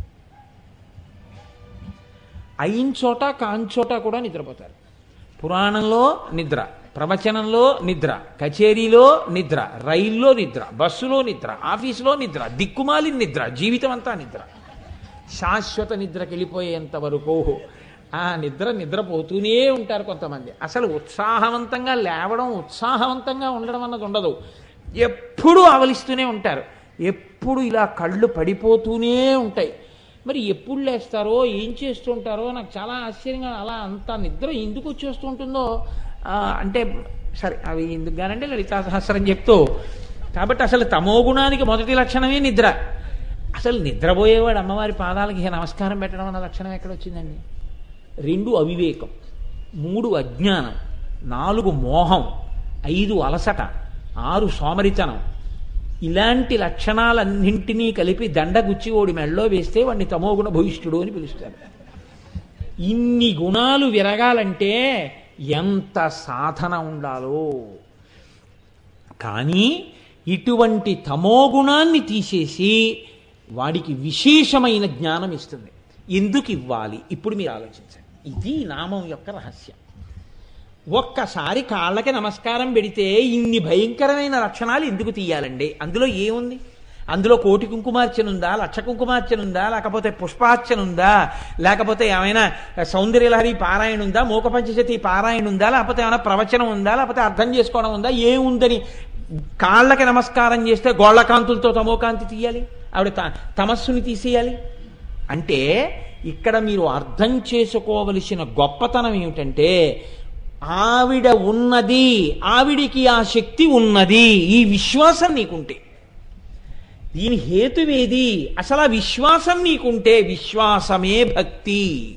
[SPEAKER 1] అయిన చోట కాంచోట కూడా నిద్రపోతారు పురాణంలో నిద్ర ప్రవచనంలో నిద్ర కచేరీలో నిద్ర రైల్లో నిద్ర బస్సులో నిద్ర ఆఫీసులో నిద్ర దిక్కుమాలి నిద్ర జీవితం అంతా నిద్ర శాశ్వత నిద్రకి వెళ్ళిపోయేంత వరకు ఆ నిద్ర నిద్రపోతూనే ఉంటారు కొంతమంది అసలు ఉత్సాహవంతంగా లేవడం ఉత్సాహవంతంగా ఉండడం అన్నది ఉండదు ఎప్పుడూ ఆవలిస్తూనే ఉంటారు ఎప్పుడు ఇలా కళ్ళు పడిపోతూనే ఉంటాయి మరి ఎప్పుడు లేస్తారో ఏం చేస్తుంటారో నాకు చాలా ఆశ్చర్యంగా అలా అంత నిద్ర ఎందుకు వచ్చేస్తూ ఉంటుందో ఆ, అంటే సరే అవి ఎందుకు కానంటే లలితా సహస్రం చెప్తూ కాబట్టి అసలు తమో గుణానికి మొదటి లక్షణమే నిద్ర అసలు నిద్రపోయేవాడు అమ్మవారి పాదాలకి నమస్కారం పెట్టడం అన్న లక్షణం ఎక్కడ వచ్చిందండి రెండు అవివేకం మూడు అజ్ఞానం నాలుగు మోహం ఐదు అలసట ఆరు సోమరితనం ఇలాంటి లక్షణాలన్నింటినీ కలిపి దండగుచ్చి ఓడి మెళ్ళో వేస్తే వాడిని తమోగుణ భూయిష్ఠుడు అని పిలుస్తారు ఇన్ని గుణాలు విరగాలంటే ఎంత సాధన ఉండాలో కానీ ఇటువంటి తమోగుణాన్ని తీసేసి వాడికి విశేషమైన జ్ఞానం ఇస్తుంది ఎందుకు ఇవ్వాలి ఇప్పుడు మీరు ఆలోచించండి ఇది నామం యొక్క రహస్యం ఒక్కసారి కాళ్ళకి నమస్కారం పెడితే ఇన్ని భయంకరమైన లక్షణాలు ఎందుకు తీయాలండి అందులో ఏముంది అందులో కోటి కుంకుమార్చన ఉందా లక్ష కుంకుమార్చన ఉందా లేకపోతే పుష్పార్చన ఉందా లేకపోతే ఏమైనా సౌందర్యలహరి పారాయణ ఉందా మూక పంచశతి పారాయణ ఉందా లేకపోతే ఏమైనా ప్రవచనం ఉందా లేకపోతే అర్థం చేసుకోవడం ఉందా ఏముందని కాళ్ళకి నమస్కారం చేస్తే గోళ్ల కాంతులతో తమోకాంతి తీయాలి ఆవిడ త- తమస్సుని తీసేయాలి అంటే ఇక్కడ మీరు అర్థం చేసుకోవలసిన గొప్పతనం ఏమిటంటే ఆవిడ ఉన్నది ఆవిడికి ఆ శక్తి ఉన్నది ఈ విశ్వాసం నీకుంటే దీని హేతువేది అసలు ఆ విశ్వాసం నీకుంటే విశ్వాసమే భక్తి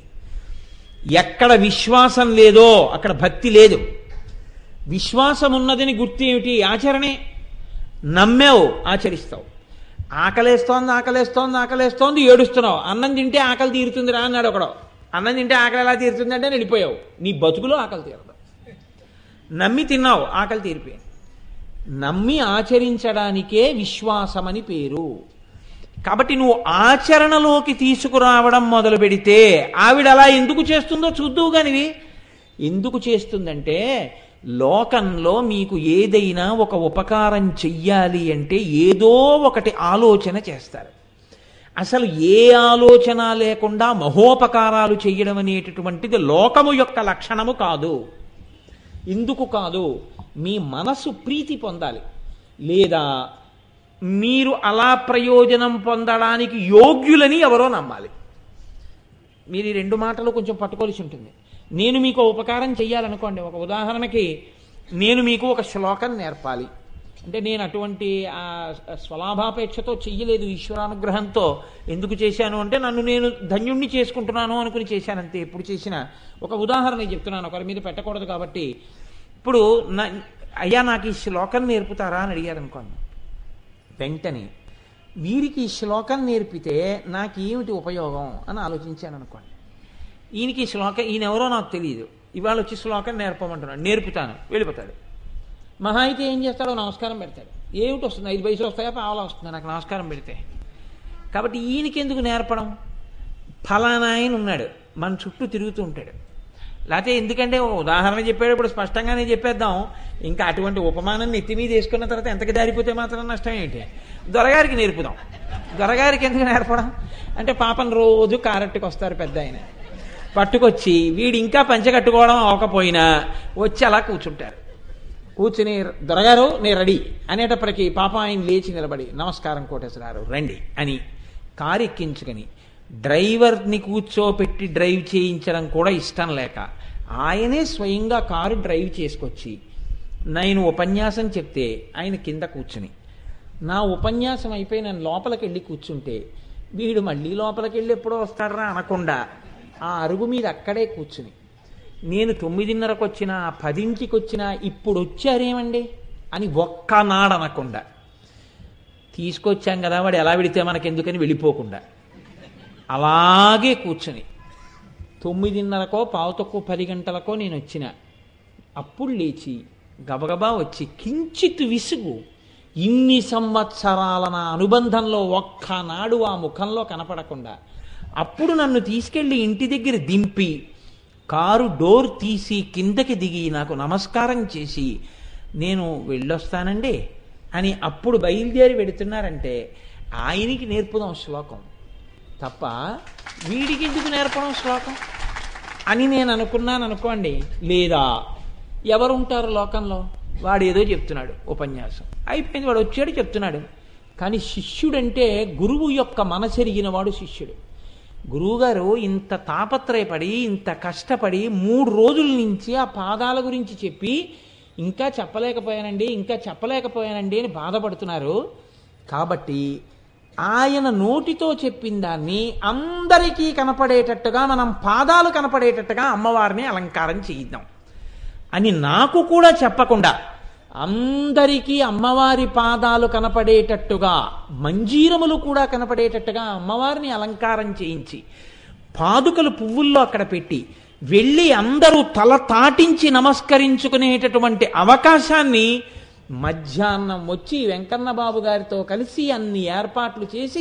[SPEAKER 1] ఎక్కడ విశ్వాసం లేదో అక్కడ భక్తి లేదు విశ్వాసం ఉన్నదని గుర్తు ఏమిటి ఆచరణే నమ్మావు ఆచరిస్తావు ఆకలేస్తోంది ఆకలేస్తోంది ఆకలేస్తోంది ఏడుస్తున్నావు అన్నం తింటే ఆకలి తీరుతుందిరా అన్నాడు ఒకడు అన్నం తింటే ఆకలి ఎలా తీరుతుంది అంటే వెళ్ళిపోయావు నీ బతుకులో ఆకలి తీరదు నమ్మి తిన్నావు ఆకలి తీరిపోయింది నమ్మి ఆచరించడానికే విశ్వాసమని పేరు కాబట్టి నువ్వు ఆచరణలోకి తీసుకురావడం మొదలు పెడితే ఆవిడ అలా ఎందుకు చేస్తుందో చూద్దువు కానివి ఎందుకు చేస్తుందంటే లోకంలో మీకు ఏదైనా ఒక ఉపకారం చెయ్యాలి అంటే ఏదో ఒకటి ఆలోచన చేస్తారు అసలు ఏ ఆలోచన లేకుండా మహోపకారాలు చెయ్యడం అనేటటువంటిది లోకము యొక్క లక్షణము కాదు ఎందుకు కాదు మీ మనసు ప్రీతి పొందాలి లేదా మీరు అలా ప్రయోజనం పొందడానికి యోగ్యులని ఎవరో నమ్మాలి మీరు ఈ రెండు మాటలు కొంచెం పట్టుకోవాల్సి ఉంటుంది నేను మీకు ఒక ఉపకారం చెయ్యాలనుకోండి ఒక ఉదాహరణకి నేను మీకు ఒక శ్లోకం నేర్పాలి అంటే నేను అటువంటి ఆ స్వలాభాపేక్షతో చెయ్యలేదు ఈశ్వరానుగ్రహంతో ఎందుకు చేశాను అంటే నన్ను నేను ధన్యుణ్ణి చేసుకుంటున్నాను అనుకుని చేశానంతే ఎప్పుడు చేసినా ఒక ఉదాహరణ చెప్తున్నాను ఒకరి మీద పెట్టకూడదు కాబట్టి ఇప్పుడు నా అయ్యా నాకు ఈ శ్లోకం నేర్పుతారా అని అడిగారు అనుకోండి వెంటనే వీరికి ఈ శ్లోకం నేర్పితే నాకేమిటి ఉపయోగం అని ఆలోచించాను అనుకోండి ఈయనకి ఈ శ్లోకం ఈయన ఎవరో నాకు తెలియదు ఇవాళ వచ్చి శ్లోకం నేర్పమంటున్నాడు నేర్పుతాను వెళ్ళిపోతాడు మహా అయితే ఏం చేస్తాడో నమస్కారం పెడతాడు ఏమిటి వస్తుంది ఐదు పైసలు వస్తాయా పావలా వస్తుంది నాకు నమస్కారం పెడితే కాబట్టి ఈయనకి ఎందుకు నేర్పడం ఫలానా ఆయన ఉన్నాడు మన చుట్టూ తిరుగుతూ ఉంటాడు లేకపోతే ఎందుకంటే ఓ ఉదాహరణ చెప్పేటప్పుడు స్పష్టంగానే చెప్పేద్దాం ఇంకా అటువంటి ఉపమానం నెత్తి మీద వేసుకున్న తర్వాత ఎంతకి దారిపోతే మాత్రం నష్టం ఏంటి దొరగారికి నేర్పుదాం దొరగారికి ఎందుకు నేర్పడం అంటే పాపం రోజు కారట్టుకు వస్తారు పెద్ద ఆయన పట్టుకొచ్చి వీడు ఇంకా పంచె కట్టుకోవడం అవకపోయినా వచ్చి అలా కూర్చుంటారు కూర్చుని దొరగారు నేను రెడీ అనేటప్పటికీ పాప ఆయన లేచి నిలబడి నమస్కారం కోటేశ్వరారు రండి అని కారు ఎక్కించుకొని డ్రైవర్ని కూర్చోపెట్టి డ్రైవ్ చేయించడం కూడా ఇష్టం లేక ఆయనే స్వయంగా కారు డ్రైవ్ చేసుకొచ్చి నేను ఉపన్యాసం చెప్తే ఆయన కింద కూర్చుని నా ఉపన్యాసం అయిపోయి నేను లోపలికి వెళ్ళి కూర్చుంటే వీడు మళ్ళీ లోపలికి వెళ్ళి ఎప్పుడో వస్తాడరా అనకుండా ఆ అరుగు మీద అక్కడే కూర్చుని నేను తొమ్మిదిన్నరకు వచ్చినా పదింటికి వచ్చినా ఇప్పుడు వచ్చారేమండి అని ఒక్కనాడు అనకుండా తీసుకొచ్చాం కదా వాడు ఎలా విడితే మనకెందుకని వెళ్ళిపోకుండా అలాగే కూర్చుని తొమ్మిదిన్నరకో పావు తక్కువ పది గంటలకో నేను వచ్చిన అప్పుడు లేచి గబగబా వచ్చి కించిత్ విసుగు ఇన్ని సంవత్సరాల నా అనుబంధంలో ఒక్కనాడు ఆ ముఖంలో కనపడకుండా అప్పుడు నన్ను తీసుకెళ్లి ఇంటి దగ్గర దింపి కారు డోర్ తీసి కిందకి దిగి నాకు నమస్కారం చేసి నేను వెళ్ళొస్తానండి అని అప్పుడు బయలుదేరి వెడుతున్నారంటే ఆయనకి నేర్పుదాం శ్లోకం తప్ప వీడికి ఎందుకు నేర్పడం శ్లోకం అని నేను అనుకున్నాను అనుకోండి లేదా ఎవరుంటారు లోకంలో వాడు ఏదో చెప్తున్నాడు ఉపన్యాసం అయిపోయింది వాడు వచ్చాడు చెప్తున్నాడు కానీ శిష్యుడంటే గురువు యొక్క మనసెరిగిన వాడు శిష్యుడు గురువుగారు ఇంత తాపత్రయపడి ఇంత కష్టపడి మూడు రోజుల నుంచి ఆ పాదాల గురించి చెప్పి ఇంకా చెప్పలేకపోయానండి ఇంకా చెప్పలేకపోయానండి అని బాధపడుతున్నారు కాబట్టి ఆయన నోటితో చెప్పిన దాన్ని అందరికీ కనపడేటట్టుగా మనం పాదాలు కనపడేటట్టుగా అమ్మవారిని అలంకారం చేయిద్దాం అని నాకు కూడా చెప్పకుండా అందరికీ అమ్మవారి పాదాలు కనపడేటట్టుగా మంజీరములు కూడా కనపడేటట్టుగా అమ్మవారిని అలంకారం చేయించి పాదుకలు పువ్వుల్లో అక్కడ పెట్టి వెళ్ళి అందరూ తల తాటించి నమస్కరించుకునేటటువంటి అవకాశాన్ని మధ్యాహ్నం వచ్చి వెంకన్న బాబు గారితో కలిసి అన్ని ఏర్పాట్లు చేసి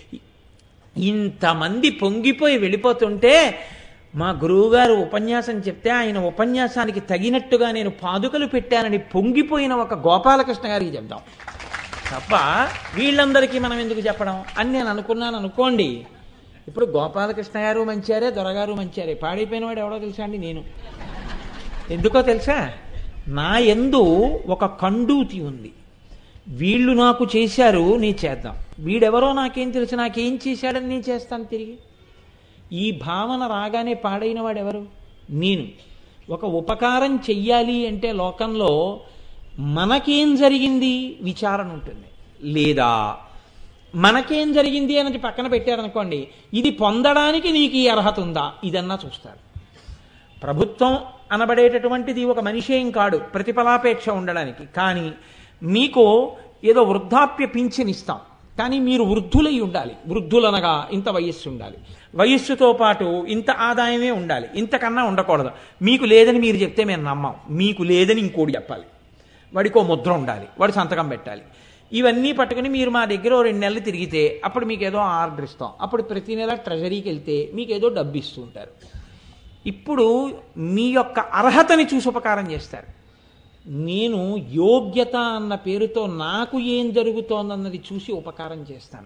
[SPEAKER 1] ఇంతమంది పొంగిపోయి వెళ్ళిపోతుంటే మా గురువుగారు ఉపన్యాసం చెప్తే ఆయన ఉపన్యాసానికి తగినట్టుగా నేను పాదుకలు పెట్టానని పొంగిపోయిన ఒక గోపాలకృష్ణ గారికి చెప్దాం తప్ప వీళ్ళందరికీ మనం ఎందుకు చెప్పడం అని నేను అనుకున్నాను అనుకోండి ఇప్పుడు గోపాలకృష్ణ గారు మంచారే దొరగారు మంచారే పాడైపోయిన వాడు ఎవడో తెలుసా అండి నేను ఎందుకో తెలుసా నా ఎందు ఒక కండూతి ఉంది వీళ్ళు నాకు చేశారు నీ చేద్దాం వీడెవరో నాకేం తెలుసు నాకేం చేశాడని నేను చేస్తాను తిరిగి ఈ భావన రాగానే పాడైన వాడెవరు నేను ఒక ఉపకారం చెయ్యాలి అంటే లోకంలో మనకేం జరిగింది విచారణ ఉంటుంది లేదా మనకేం జరిగింది అనేది పక్కన పెట్టారనుకోండి ఇది పొందడానికి నీకు ఈ అర్హత ఉందా ఇదన్నా చూస్తారు ప్రభుత్వం అనబడేటటువంటిది ఒక మనిషి ఏం కాడు ప్రతిఫలాపేక్ష ఉండడానికి కానీ మీకు ఏదో వృద్ధాప్య పింఛన్ ఇస్తాం కానీ మీరు వృద్ధులై ఉండాలి వృద్ధులనగా ఇంత వయస్సు ఉండాలి వయస్సుతో పాటు ఇంత ఆదాయమే ఉండాలి ఇంతకన్నా ఉండకూడదు మీకు లేదని మీరు చెప్తే మేము నమ్మం మీకు లేదని ఇంకోటి చెప్పాలి వాడికి ఓ ముద్ర ఉండాలి వాడు సంతకం పెట్టాలి ఇవన్నీ పట్టుకుని మీరు మా దగ్గర ఓ రెండు నెలలు తిరిగితే అప్పుడు మీకు ఏదో ఆర్డర్ ఇస్తాం అప్పుడు ప్రతి నెల ట్రెజరీకి వెళ్తే మీకు ఏదో డబ్బు ఇస్తూ ఉంటారు ఇప్పుడు మీ యొక్క అర్హతని చూసి ఉపకారం చేస్తారు నేను యోగ్యత అన్న పేరుతో నాకు ఏం జరుగుతోందన్నది చూసి ఉపకారం చేస్తాను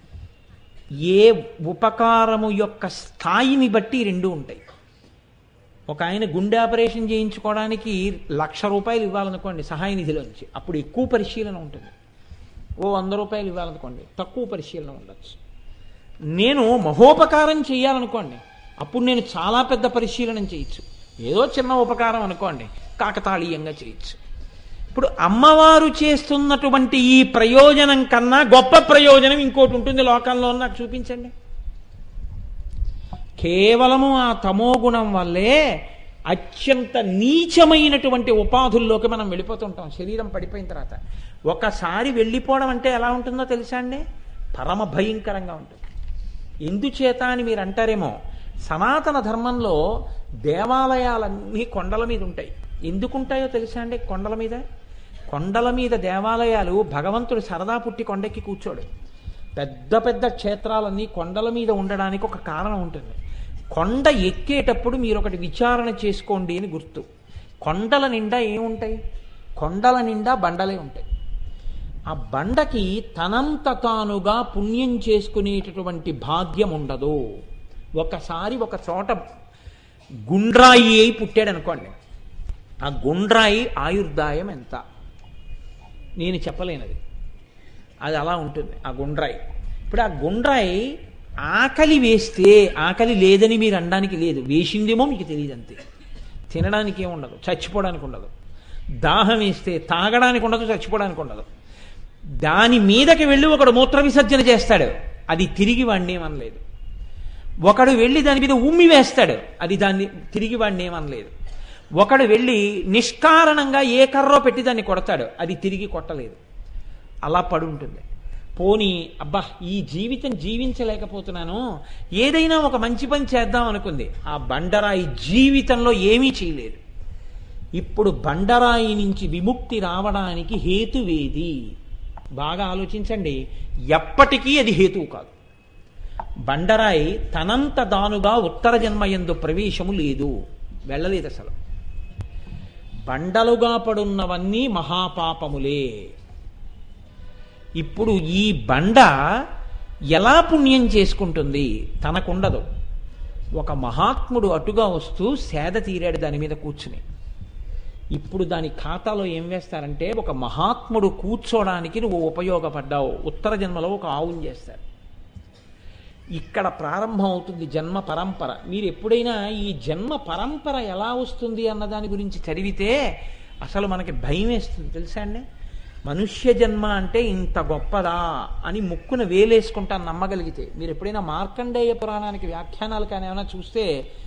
[SPEAKER 1] ఏ ఉపకారము యొక్క స్థాయిని బట్టి రెండు ఉంటాయి ఒక ఆయన గుండె ఆపరేషన్ చేయించుకోవడానికి లక్ష రూపాయలు ఇవ్వాలనుకోండి సహాయ నిధిలోంచి అప్పుడు ఎక్కువ పరిశీలన ఉంటుంది ఓ వంద రూపాయలు ఇవ్వాలనుకోండి తక్కువ పరిశీలన ఉండొచ్చు నేను మహోపకారం చేయాలనుకోండి అప్పుడు నేను చాలా పెద్ద పరిశీలన చేయొచ్చు ఏదో చిన్న ఉపకారం అనుకోండి కాకతాళీయంగా చేయొచ్చు ఇప్పుడు అమ్మవారు చేస్తున్నటువంటి ఈ ప్రయోజనం కన్నా గొప్ప ప్రయోజనం ఇంకోటి ఉంటుంది లోకంలో నాకు చూపించండి కేవలము ఆ తమో గుణం వల్లే అత్యంత నీచమైనటువంటి ఉపాధుల్లోకి మనం వెళ్ళిపోతుంటాం శరీరం పడిపోయిన తర్వాత ఒకసారి వెళ్ళిపోవడం అంటే ఎలా ఉంటుందో తెలుసా అండి పరమ భయంకరంగా ఉంటుంది ఎందుచేత అని మీరు అంటారేమో సనాతన ధర్మంలో దేవాలయాలన్నీ కొండల మీద ఉంటాయి ఎందుకుంటాయో తెలుసా అండి కొండల మీద కొండల మీద దేవాలయాలు భగవంతుడు సరదా పుట్టి కొండెక్కి కూర్చోడు పెద్ద పెద్ద క్షేత్రాలన్నీ కొండల మీద ఉండడానికి ఒక కారణం ఉంటుంది కొండ ఎక్కేటప్పుడు మీరు ఒకటి విచారణ చేసుకోండి అని గుర్తు కొండల నిండా ఏముంటాయి కొండల నిండా బండలే ఉంటాయి ఆ బండకి తనంత తానుగా పుణ్యం చేసుకునేటటువంటి భాగ్యం ఉండదు ఒకసారి ఒక చోట గుండ్రాయి అయి పుట్టాడు అనుకోండి ఆ గుండ్రాయి ఆయుర్దాయం ఎంత నేను చెప్పలేనది అది అలా ఉంటుంది ఆ గుండ్రాయి ఇప్పుడు ఆ గుండ్రాయి ఆకలి వేస్తే ఆకలి లేదని మీరు అనడానికి లేదు వేసిందేమో మీకు తెలియదు అంతే తినడానికి ఏముండదు చచ్చిపోవడానికి ఉండదు దాహం వేస్తే తాగడానికి ఉండదు చచ్చిపోవడానికి ఉండదు దాని మీదకి వెళ్ళి ఒకడు మూత్ర విసర్జన చేస్తాడు అది తిరిగి వాడిని ఏమనలేదు ఒకడు వెళ్ళి దాని మీద ఉమ్మి వేస్తాడు అది దాన్ని తిరిగి వాడిని ఏమనలేదు ఒకడు వెళ్ళి నిష్కారణంగా ఏ కర్రో పెట్టి దాన్ని కొడతాడు అది తిరిగి కొట్టలేదు అలా పడుంటుంది పోనీ అబ్బా ఈ జీవితం జీవించలేకపోతున్నాను ఏదైనా ఒక మంచి పని చేద్దాం అనుకుంది ఆ బండరాయి జీవితంలో ఏమీ చేయలేదు ఇప్పుడు బండరాయి నుంచి విముక్తి రావడానికి హేతువేది బాగా ఆలోచించండి ఎప్పటికీ అది హేతువు కాదు బండరాయి తనంత దానుగా ఉత్తర జన్మయందు ప్రవేశము లేదు వెళ్ళలేదు అసలు బండలుగా పడున్నవన్నీ మహాపాపములే ఇప్పుడు ఈ బండ ఎలా పుణ్యం చేసుకుంటుంది తనకుండదు ఒక మహాత్ముడు అటుగా వస్తూ సేద తీరాడు దాని మీద కూర్చుని ఇప్పుడు దాని ఖాతాలో ఏం వేస్తారంటే ఒక మహాత్ముడు కూర్చోడానికి నువ్వు ఉపయోగపడ్డావు ఉత్తర జన్మలో ఒక ఆవుని చేస్తారు ఇక్కడ ప్రారంభం అవుతుంది జన్మ పరంపర మీరు ఎప్పుడైనా ఈ జన్మ పరంపర ఎలా వస్తుంది అన్న దాని గురించి చదివితే అసలు మనకి భయం వేస్తుంది తెలుసా అండి మనుష్య జన్మ అంటే ఇంత గొప్పదా అని ముక్కున వేలేసుకుంటాను నమ్మగలిగితే మీరు ఎప్పుడైనా మార్కండేయ పురాణానికి వ్యాఖ్యానాలు కానీ ఏమైనా చూస్తే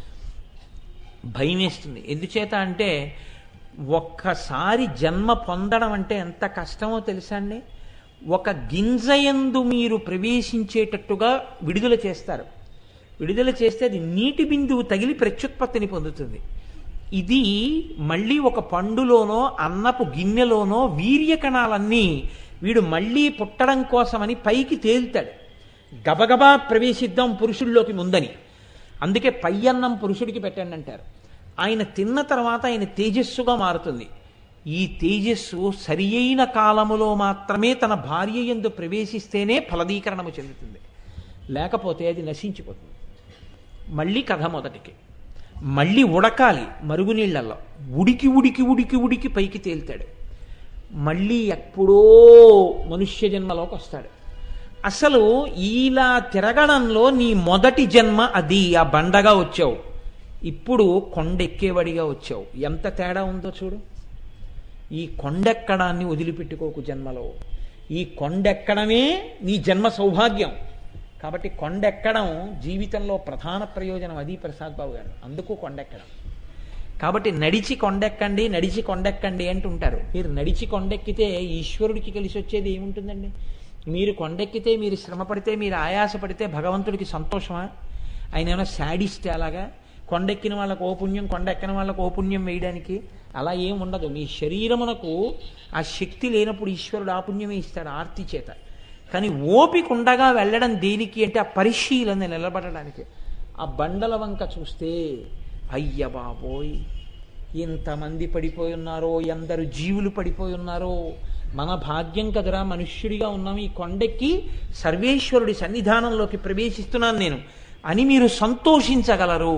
[SPEAKER 1] భయం వేస్తుంది ఎందుచేత అంటే ఒక్కసారి జన్మ పొందడం అంటే ఎంత కష్టమో తెలుసా అండి ఒక గింజయందు మీరు ప్రవేశించేటట్టుగా విడుదల చేస్తారు విడుదల చేస్తే అది నీటి బిందువు తగిలి ప్రత్యుత్పత్తిని పొందుతుంది ఇది మళ్ళీ ఒక పండులోనో అన్నపు గిన్నెలోనో వీర్య కణాలన్నీ వీడు మళ్ళీ పుట్టడం కోసమని పైకి తేలుతాడు గబగబా ప్రవేశిద్దాం పురుషుల్లోకి ముందని అందుకే పై అన్నం పురుషుడికి పెట్టండి అంటారు ఆయన తిన్న తర్వాత ఆయన తేజస్సుగా మారుతుంది ఈ తేజస్సు సరి అయిన కాలములో మాత్రమే తన భార్య ఎందు ప్రవేశిస్తేనే ఫలదీకరణము చెందుతుంది లేకపోతే అది నశించిపోతుంది మళ్ళీ కథ మొదటికి మళ్ళీ ఉడకాలి మరుగునీళ్లలో ఉడికి ఉడికి ఉడికి ఉడికి పైకి తేలుతాడు మళ్ళీ ఎప్పుడో మనుష్య జన్మలోకి వస్తాడు అసలు ఇలా తిరగడంలో నీ మొదటి జన్మ అది ఆ బండగా వచ్చావు ఇప్పుడు కొండెక్కేవాడిగా వచ్చావు ఎంత తేడా ఉందో చూడు ఈ కొండెక్కడాన్ని వదిలిపెట్టుకోకు జన్మలో ఈ కొండెక్కడమే నీ జన్మ సౌభాగ్యం కాబట్టి కొండెక్కడం జీవితంలో ప్రధాన ప్రయోజనం అది ప్రసాద్ బాబు గారు అందుకు కొండెక్కడం కాబట్టి నడిచి కొండెక్కండి నడిచి కొండెక్కండి అంటుంటారు మీరు నడిచి కొండెక్కితే ఈశ్వరుడికి కలిసి వచ్చేది ఏముంటుందండి మీరు కొండెక్కితే మీరు శ్రమ పడితే మీరు ఆయాసపడితే భగవంతుడికి సంతోషమా ఆయన ఏమైనా శాడిస్ట్ అలాగా కొండెక్కిన వాళ్ళకు ఓ పుణ్యం కొండెక్కిన వాళ్ళకు ఓ పుణ్యం వేయడానికి అలా ఏం ఉండదు మీ శరీరమునకు ఆ శక్తి లేనప్పుడు ఈశ్వరుడు ఆ పుణ్యమే ఇస్తాడు ఆర్తి చేత కానీ ఓపిక ఉండగా వెళ్ళడం దేనికి అంటే ఆ పరిశీలన నిలబడడానికి ఆ బండల వంక చూస్తే అయ్య బాబోయ్ ఎంతమంది పడిపోయి ఉన్నారో ఎందరు జీవులు పడిపోయి ఉన్నారో మన భాగ్యం కదరా మనుష్యుడిగా ఉన్నాం ఈ కొండెక్కి సర్వేశ్వరుడి సన్నిధానంలోకి ప్రవేశిస్తున్నాను నేను అని మీరు సంతోషించగలరు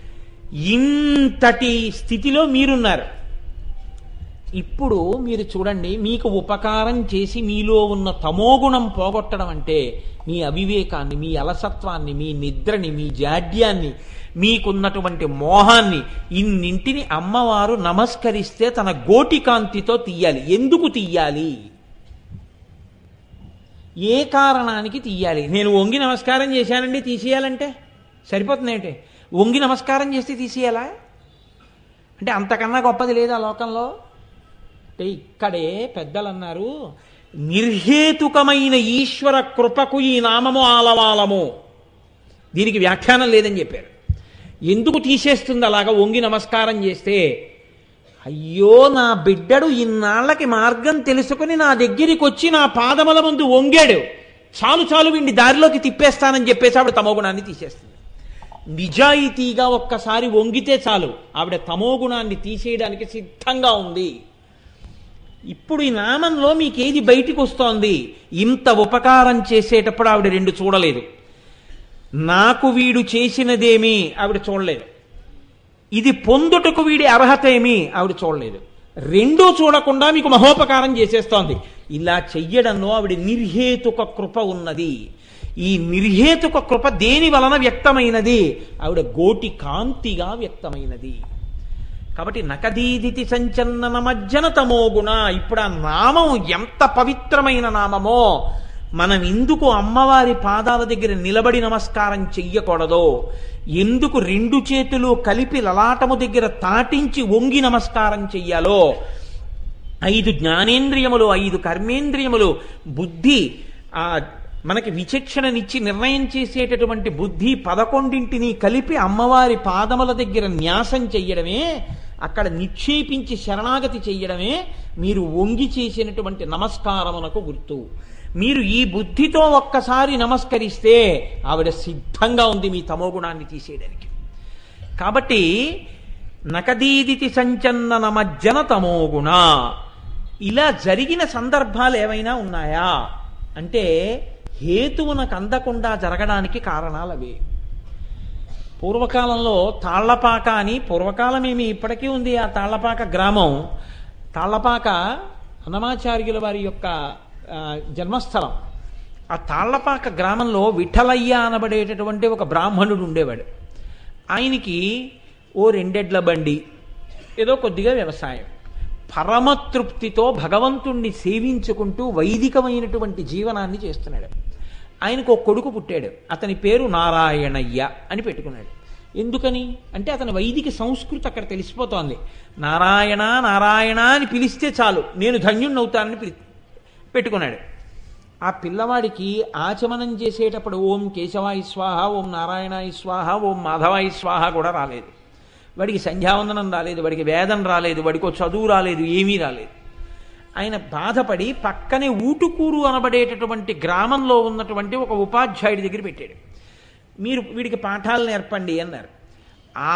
[SPEAKER 1] ఇంతటి స్థితిలో మీరున్నారు ఇప్పుడు మీరు చూడండి మీకు ఉపకారం చేసి మీలో ఉన్న తమోగుణం పోగొట్టడం అంటే మీ అవివేకాన్ని మీ అలసత్వాన్ని మీ నిద్రని మీ జాడ్యాన్ని మీకున్నటువంటి మోహాన్ని ఇన్నింటిని అమ్మవారు నమస్కరిస్తే తన గోటి కాంతితో తీయాలి ఎందుకు తీయాలి ఏ కారణానికి తీయాలి నేను వంగి నమస్కారం చేశానండి తీసేయాలంటే సరిపోతుంది ఏంటి వంగి నమస్కారం చేస్తే తీసేయాలా అంటే అంతకన్నా గొప్పది లేదా లోకంలో అంటే ఇక్కడే పెద్దలు అన్నారు నిర్హేతుకమైన ఈశ్వర కృపకు ఈ నామము ఆలవాలము దీనికి వ్యాఖ్యానం లేదని చెప్పారు ఎందుకు తీసేస్తుంది అలాగా వంగి నమస్కారం చేస్తే అయ్యో నా బిడ్డడు ఇన్నాళ్ళకి మార్గం తెలుసుకుని నా దగ్గరికి వచ్చి నా పాదముల ముందు వంగాడు చాలు చాలు వీడిని దారిలోకి తిప్పేస్తానని చెప్పేసి ఆవిడ తమోగుణాన్ని తీసేస్తుంది నిజాయితీగా ఒక్కసారి వంగితే చాలు ఆవిడ తమో గుణాన్ని తీసేయడానికి సిద్ధంగా ఉంది ఇప్పుడు ఈ నామంలో మీకు ఏది బయటికి వస్తోంది ఇంత ఉపకారం చేసేటప్పుడు ఆవిడ రెండు చూడలేదు నాకు వీడు చేసినదేమి ఆవిడ చూడలేదు ఇది పొందుటకు వీడి అర్హత ఏమి ఆవిడ చూడలేదు రెండూ చూడకుండా మీకు మహోపకారం చేసేస్తోంది ఇలా చెయ్యడంలో ఆవిడ నిర్హేతుక కృప ఉన్నది ఈ నిర్హేతుక కృప దేని వలన వ్యక్తమైనది ఆవిడ గోటి కాంతిగా వ్యక్తమైనది కాబట్టి నకదీదితి సంచన్నన మజ్జన తమో గుణ ఇప్పుడు ఆ నామం ఎంత పవిత్రమైన నామమో మనం ఎందుకు అమ్మవారి పాదాల దగ్గర నిలబడి నమస్కారం చెయ్యకూడదో ఎందుకు రెండు చేతులు కలిపి లలాటము దగ్గర తాటించి వంగి నమస్కారం చెయ్యాలో ఐదు జ్ఞానేంద్రియములు ఐదు కర్మేంద్రియములు బుద్ధి ఆ మనకి విచక్షణనిచ్చి నిర్ణయం చేసేటటువంటి బుద్ధి పదకొండింటిని కలిపి అమ్మవారి పాదముల దగ్గర న్యాసం చెయ్యడమే అక్కడ నిక్షేపించి శరణాగతి చెయ్యడమే మీరు వంగి చేసినటువంటి నమస్కారమునకు గుర్తు మీరు ఈ బుద్ధితో ఒక్కసారి నమస్కరిస్తే ఆవిడ సిద్ధంగా ఉంది మీ తమోగుణాన్ని తీసేయడానికి కాబట్టి నకదీదితి సంచన్నన మజ్జన తమోగుణ ఇలా జరిగిన సందర్భాలు ఏవైనా ఉన్నాయా అంటే హేతువునకు అందకుండా జరగడానికి కారణాలు అవి పూర్వకాలంలో తాళ్లపాక అని పూర్వకాలమేమి ఇప్పటికీ ఉంది ఆ తాళ్లపాక గ్రామం తాళ్లపాక హనుమాచార్యుల వారి యొక్క ఆ, జన్మస్థలం ఆ తాళ్లపాక గ్రామంలో విఠలయ్య అనబడేటటువంటి ఒక బ్రాహ్మణుడు ఉండేవాడు ఆయనకి ఓ రెండెడ్ల బండి ఏదో కొద్దిగా వ్యవసాయం పరమతృప్తితో భగవంతుణ్ణి సేవించుకుంటూ వైదికమైనటువంటి జీవనాన్ని చేస్తున్నాడు ఆయనకు ఒక కొడుకు పుట్టాడు అతని పేరు నారాయణయ్య అని పెట్టుకున్నాడు ఎందుకని అంటే అతని వైదిక సంస్కృతి అక్కడ తెలిసిపోతోంది నారాయణ నారాయణ అని పిలిస్తే చాలు నేను ధన్యుణ్ణవుతానని పిలి పెట్టుకున్నాడు ఆ పిల్లవాడికి ఆచమనం చేసేటప్పుడు ఓం కేశవాయి స్వాహ ఓం నారాయణాయి స్వాహ ఓం మాధవాయి స్వాహ కూడా రాలేదు వాడికి సంధ్యావందనం రాలేదు వాడికి వేదం రాలేదు వాడికి ఓ చదువు రాలేదు ఏమీ రాలేదు ఆయన బాధపడి పక్కనే ఊటుకూరు అనబడేటటువంటి గ్రామంలో ఉన్నటువంటి ఒక ఉపాధ్యాయుడి దగ్గర పెట్టాడు మీరు వీడికి పాఠాలు నేర్పండి అన్నారు ఆ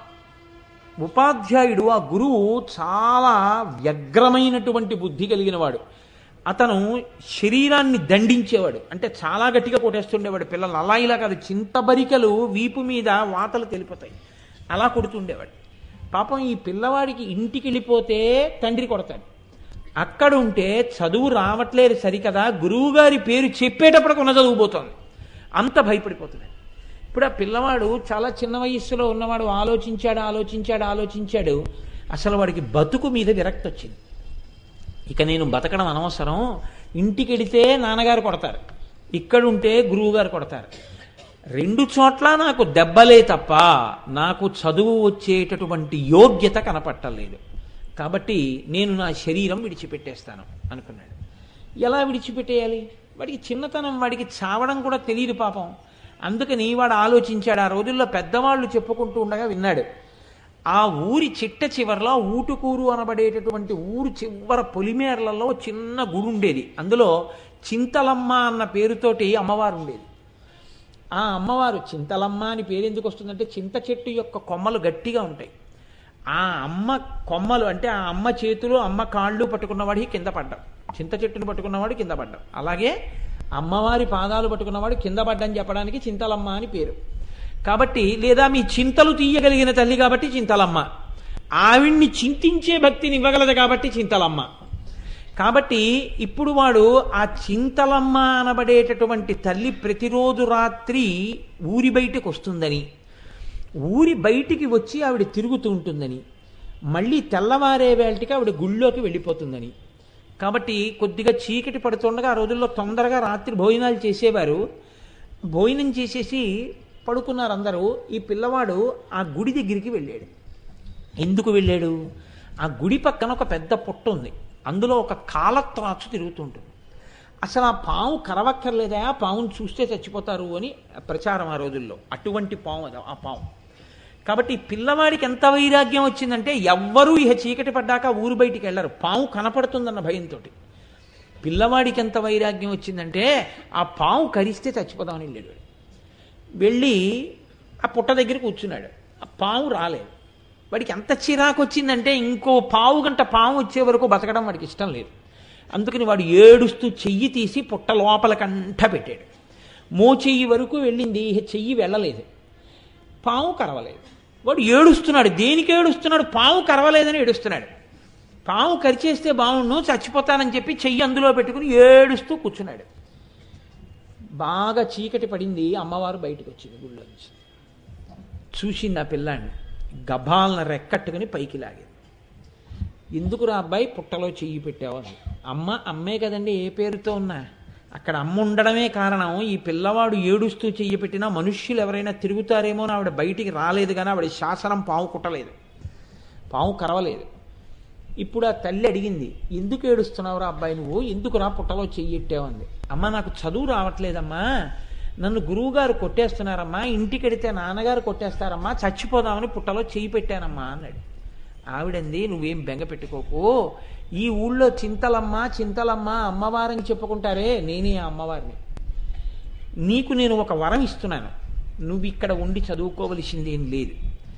[SPEAKER 1] ఉపాధ్యాయుడు ఆ గురువు చాలా వ్యగ్రమైనటువంటి బుద్ధి కలిగిన వాడు అతను శరీరాన్ని దండించేవాడు అంటే చాలా గట్టిగా కొట్టేస్తుండేవాడు పిల్లలు అలా ఇలా కాదు చింతబరికలు వీపు మీద వాతలు తెలిపోతాయి అలా కొడుతుండేవాడు పాపం ఈ పిల్లవాడికి ఇంటికి వెళ్ళిపోతే తండ్రి కొడతాడు అక్కడ ఉంటే చదువు రావట్లేదు సరికదా గురువుగారి పేరు చెప్పేటప్పటికి ఉన్న చదువుపోతుంది అంత భయపడిపోతున్నాడు ఇప్పుడు ఆ పిల్లవాడు చాలా చిన్న వయస్సులో ఉన్నవాడు ఆలోచించాడు ఆలోచించాడు ఆలోచించాడు అసలు వాడికి బతుకు మీద విరక్తి వచ్చింది ఇక నేను బతకడం అనవసరం ఇంటికి వెడితే నాన్నగారు కొడతారు ఇక్కడ ఉంటే గురువుగారు కొడతారు రెండు చోట్ల నాకు దెబ్బలే తప్ప నాకు చదువు వచ్చేటటువంటి యోగ్యత కనపట్టలేదు కాబట్టి నేను నా శరీరం విడిచిపెట్టేస్తాను అనుకున్నాడు ఎలా విడిచిపెట్టేయాలి వాడికి చిన్నతనం వాడికి చావడం కూడా తెలియదు పాపం అందుకని వాడు ఆలోచించాడు ఆ రోజుల్లో పెద్దవాళ్ళు చెప్పుకుంటూ ఉండగా విన్నాడు ఆ ఊరి చిట్ట చివరలో ఊటుకూరు అనబడేటటువంటి ఊరు చివర పొలిమేరలలో చిన్న గుడి ఉండేది అందులో చింతలమ్మ అన్న పేరుతోటి అమ్మవారు ఉండేది ఆ అమ్మవారు చింతలమ్మ అని పేరు ఎందుకు వస్తుందంటే చింత చెట్టు యొక్క కొమ్మలు గట్టిగా ఉంటాయి ఆ అమ్మ కొమ్మలు అంటే ఆ అమ్మ చేతులు అమ్మ కాళ్ళు పట్టుకున్నవాడికి కింద పడ్డం చింత చెట్టును పట్టుకున్నవాడు కింద పడ్డం అలాగే అమ్మవారి పాదాలు పట్టుకున్నవాడు కింద పడ్డని చెప్పడానికి చింతలమ్మ అని పేరు కాబట్టి లేదా మీ చింతలు తీయగలిగిన తల్లి కాబట్టి చింతలమ్మ ఆవిడ్ని చింతించే భక్తిని ఇవ్వగలదు కాబట్టి చింతలమ్మ కాబట్టి ఇప్పుడు వాడు ఆ చింతలమ్మ అనబడేటటువంటి తల్లి ప్రతిరోజు రాత్రి ఊరి బయటకు వస్తుందని ఊరి బయటికి వచ్చి ఆవిడ తిరుగుతూ ఉంటుందని మళ్ళీ తెల్లవారే వేళటికి ఆవిడ గుళ్ళోకి వెళ్ళిపోతుందని కాబట్టి కొద్దిగా చీకటి పడుతుండగా ఆ రోజుల్లో తొందరగా రాత్రి భోజనాలు చేసేవారు భోజనం చేసేసి పడుకున్నారు అందరూ ఈ పిల్లవాడు ఆ గుడి దగ్గరికి వెళ్ళాడు ఎందుకు వెళ్ళాడు ఆ గుడి పక్కన ఒక పెద్ద పుట్ట ఉంది అందులో ఒక కాలత్రాచు తిరుగుతుంటుంది అసలు ఆ పాము కరవక్కర్లేదా ఆ పాముని చూస్తే చచ్చిపోతారు అని ప్రచారం ఆ రోజుల్లో అటువంటి పాము అది ఆ పాము కాబట్టి ఈ పిల్లవాడికి ఎంత వైరాగ్యం వచ్చిందంటే ఎవ్వరూ ఇహ చీకటి పడ్డాక ఊరు బయటికి వెళ్ళరు పాము కనపడుతుందన్న భయంతో పిల్లవాడికి ఎంత వైరాగ్యం వచ్చిందంటే ఆ పాము కరిస్తే చచ్చిపోదామని వెళ్ళాడు వాడు. వెళ్ళి ఆ పుట్ట దగ్గర కూర్చున్నాడు ఆ పాము రాలేదు వాడికి ఎంత చిరాకు వచ్చిందంటే ఇంకో పావు గంట పాము వచ్చే వరకు బతకడం వాడికి ఇష్టం లేదు అందుకని వాడు ఏడుస్తూ చెయ్యి తీసి పుట్ట లోపలకంట పెట్టాడు మో చెయ్యి వరకు వెళ్ళింది ఇహ చెయ్యి వెళ్ళలేదు పాము కరవలేదు వాడు ఏడుస్తున్నాడు దేనికి ఏడుస్తున్నాడు పాము కరవలేదని ఏడుస్తున్నాడు పాము కరిచేస్తే బాగుండు చచ్చిపోతానని చెప్పి చెయ్యి అందులో పెట్టుకుని ఏడుస్తూ కూర్చున్నాడు బాగా చీకటి పడింది అమ్మవారు బయటకు వచ్చింది గుళ్ళో నుంచి చూసింది ఆ పిల్లాన్ని గభాలన రెక్కట్టుకుని పైకి లాగింది ఎందుకు రా అబ్బాయి పుట్టలో చెయ్యి పెట్టావు అని అమ్మ అమ్మే కదండి ఏ పేరుతో ఉన్నా అక్కడ అమ్మ ఉండడమే కారణం ఈ పిల్లవాడు ఏడుస్తూ చెయ్యి పెట్టినా మనుష్యులు ఎవరైనా తిరుగుతారేమో అని ఆవిడ బయటికి రాలేదు కానీ ఆవిడ శాసనం పాము కుట్టలేదు పాము కరవలేదు ఇప్పుడు ఆ తల్లి అడిగింది ఎందుకు ఏడుస్తున్నావురా అబ్బాయి నువ్వు ఎందుకు రా పుట్టలో చెయ్యెట్టావు అంది అమ్మ నాకు చదువు రావట్లేదమ్మా నన్ను గురువుగారు కొట్టేస్తున్నారమ్మా ఇంటికి వెడితే నాన్నగారు కొట్టేస్తారమ్మా చచ్చిపోదామని పుట్టలో చెయ్యి పెట్టానమ్మా అన్నాడు ఆవిడంది నువ్వేం బెంగ పెట్టుకోకు ఈ ఊళ్ళో చింతలమ్మ చింతలమ్మ అమ్మవారని చెప్పుకుంటారే నేనే ఆ అమ్మవారిని నీకు నేను ఒక వరం ఇస్తున్నాను నువ్వు ఇక్కడ ఉండి చదువుకోవలసిందేం లేదు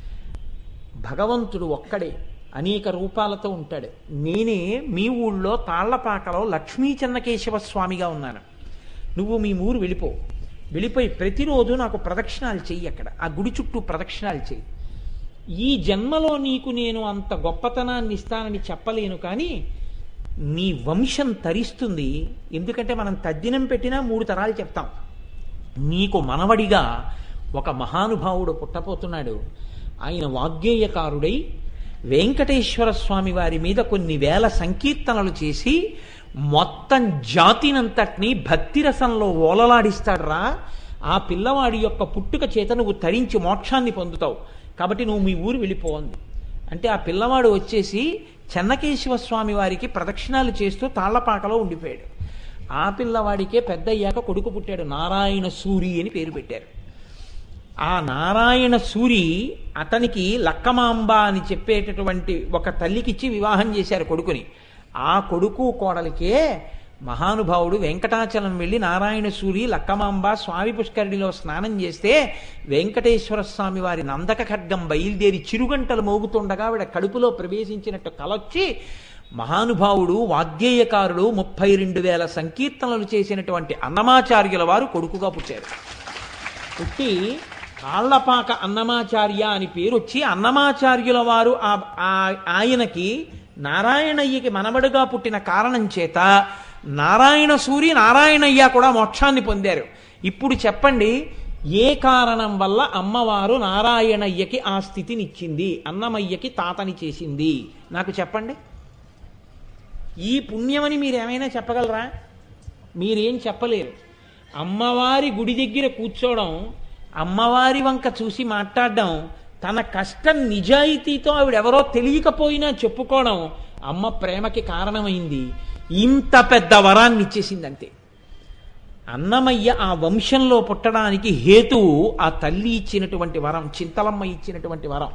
[SPEAKER 1] భగవంతుడు ఒక్కడే అనేక రూపాలతో ఉంటాడు నేనే మీ ఊళ్ళో తాళ్లపాకలో లక్ష్మీ చెన్నకేశవ స్వామిగా ఉన్నాను నువ్వు మీ ఊరు వెళ్ళిపో వెళ్ళిపోయి ప్రతిరోజు నాకు ప్రదక్షిణాలు చెయ్యి అక్కడ ఆ గుడి చుట్టూ ప్రదక్షిణాలు చెయ్యి ఈ జన్మలో నీకు నేను అంత గొప్పతనాన్ని ఇస్తానని చెప్పలేను కానీ నీ వంశం తరిస్తుంది ఎందుకంటే మనం తద్దినం పెట్టినా మూడు తరాలు చెప్తాం నీకు మనవడిగా ఒక మహానుభావుడు పుట్టపోతున్నాడు ఆయన వాగ్గేయకారుడై వెంకటేశ్వర స్వామి వారి మీద కొన్ని వేల సంకీర్తనలు చేసి మొత్తం జాతినంతటినీ భక్తి రసంలో ఓలలాడిస్తాడురా ఆ పిల్లవాడి యొక్క పుట్టుక చేత నువ్వు తరించి మోక్షాన్ని పొందుతావు కాబట్టి నువ్వు మీ ఊరు వెళ్ళిపోవంది అంటే ఆ పిల్లవాడు వచ్చేసి చెన్నకేశవ స్వామి వారికి ప్రదక్షిణాలు చేస్తూ తాళ్లపాకలో ఉండిపోయాడు ఆ పిల్లవాడికే పెద్ద అయ్యాక కొడుకు పుట్టాడు నారాయణ సూరి అని పేరు పెట్టారు ఆ నారాయణ సూరి అతనికి లక్కమాంబ అని చెప్పేటటువంటి ఒక తల్లికిచ్చి వివాహం చేశారు కొడుకుని ఆ కొడుకు కోడలికే మహానుభావుడు వెంకటాచలం వెళ్ళి నారాయణ సూరి లక్కమాంబ స్వామి పుష్కరిణిలో స్నానం చేస్తే వెంకటేశ్వర స్వామి వారి నందక ఖడ్గం బయలుదేరి చిరుగంటలు మోగుతుండగా ఆవిడ కడుపులో ప్రవేశించినట్టు కలొచ్చి మహానుభావుడు వాగ్గేయకారుడు ముప్పై రెండు వేల సంకీర్తనలు చేసినటువంటి అన్నమాచార్యుల వారు కొడుకుగా పుట్టారు పుట్టి కాళ్లపాక అన్నమాచార్య అని పేరు వచ్చి అన్నమాచార్యుల వారు ఆ- ఆ- ఆయనకి నారాయణయ్యకి మనవడుగా పుట్టిన కారణం చేత నారాయణ సూరి నారాయణయ్య కూడా మోక్షాన్ని పొందారు ఇప్పుడు చెప్పండి ఏ కారణం వల్ల అమ్మవారు నారాయణయ్యకి ఆ స్థితినిచ్చింది అన్నమయ్యకి తాతని చేసింది నాకు చెప్పండి ఈ పుణ్యమని మీరు ఏమైనా చెప్పగలరా మీరేం చెప్పలేరు అమ్మవారి గుడి దగ్గర కూర్చోవడం అమ్మవారి వంక చూసి మాట్లాడడం తన కష్టం నిజాయితీతో ఆవిడెవరో తెలియకపోయినా చెప్పుకోవడం అమ్మ ప్రేమకి కారణమైంది ఇంత పెద్ద వరాన్ని ఇచ్చేసింది అంతే అన్నమయ్య ఆ వంశంలో పుట్టడానికి హేతువు ఆ తల్లి ఇచ్చినటువంటి వరం చింతలమ్మ ఇచ్చినటువంటి వరం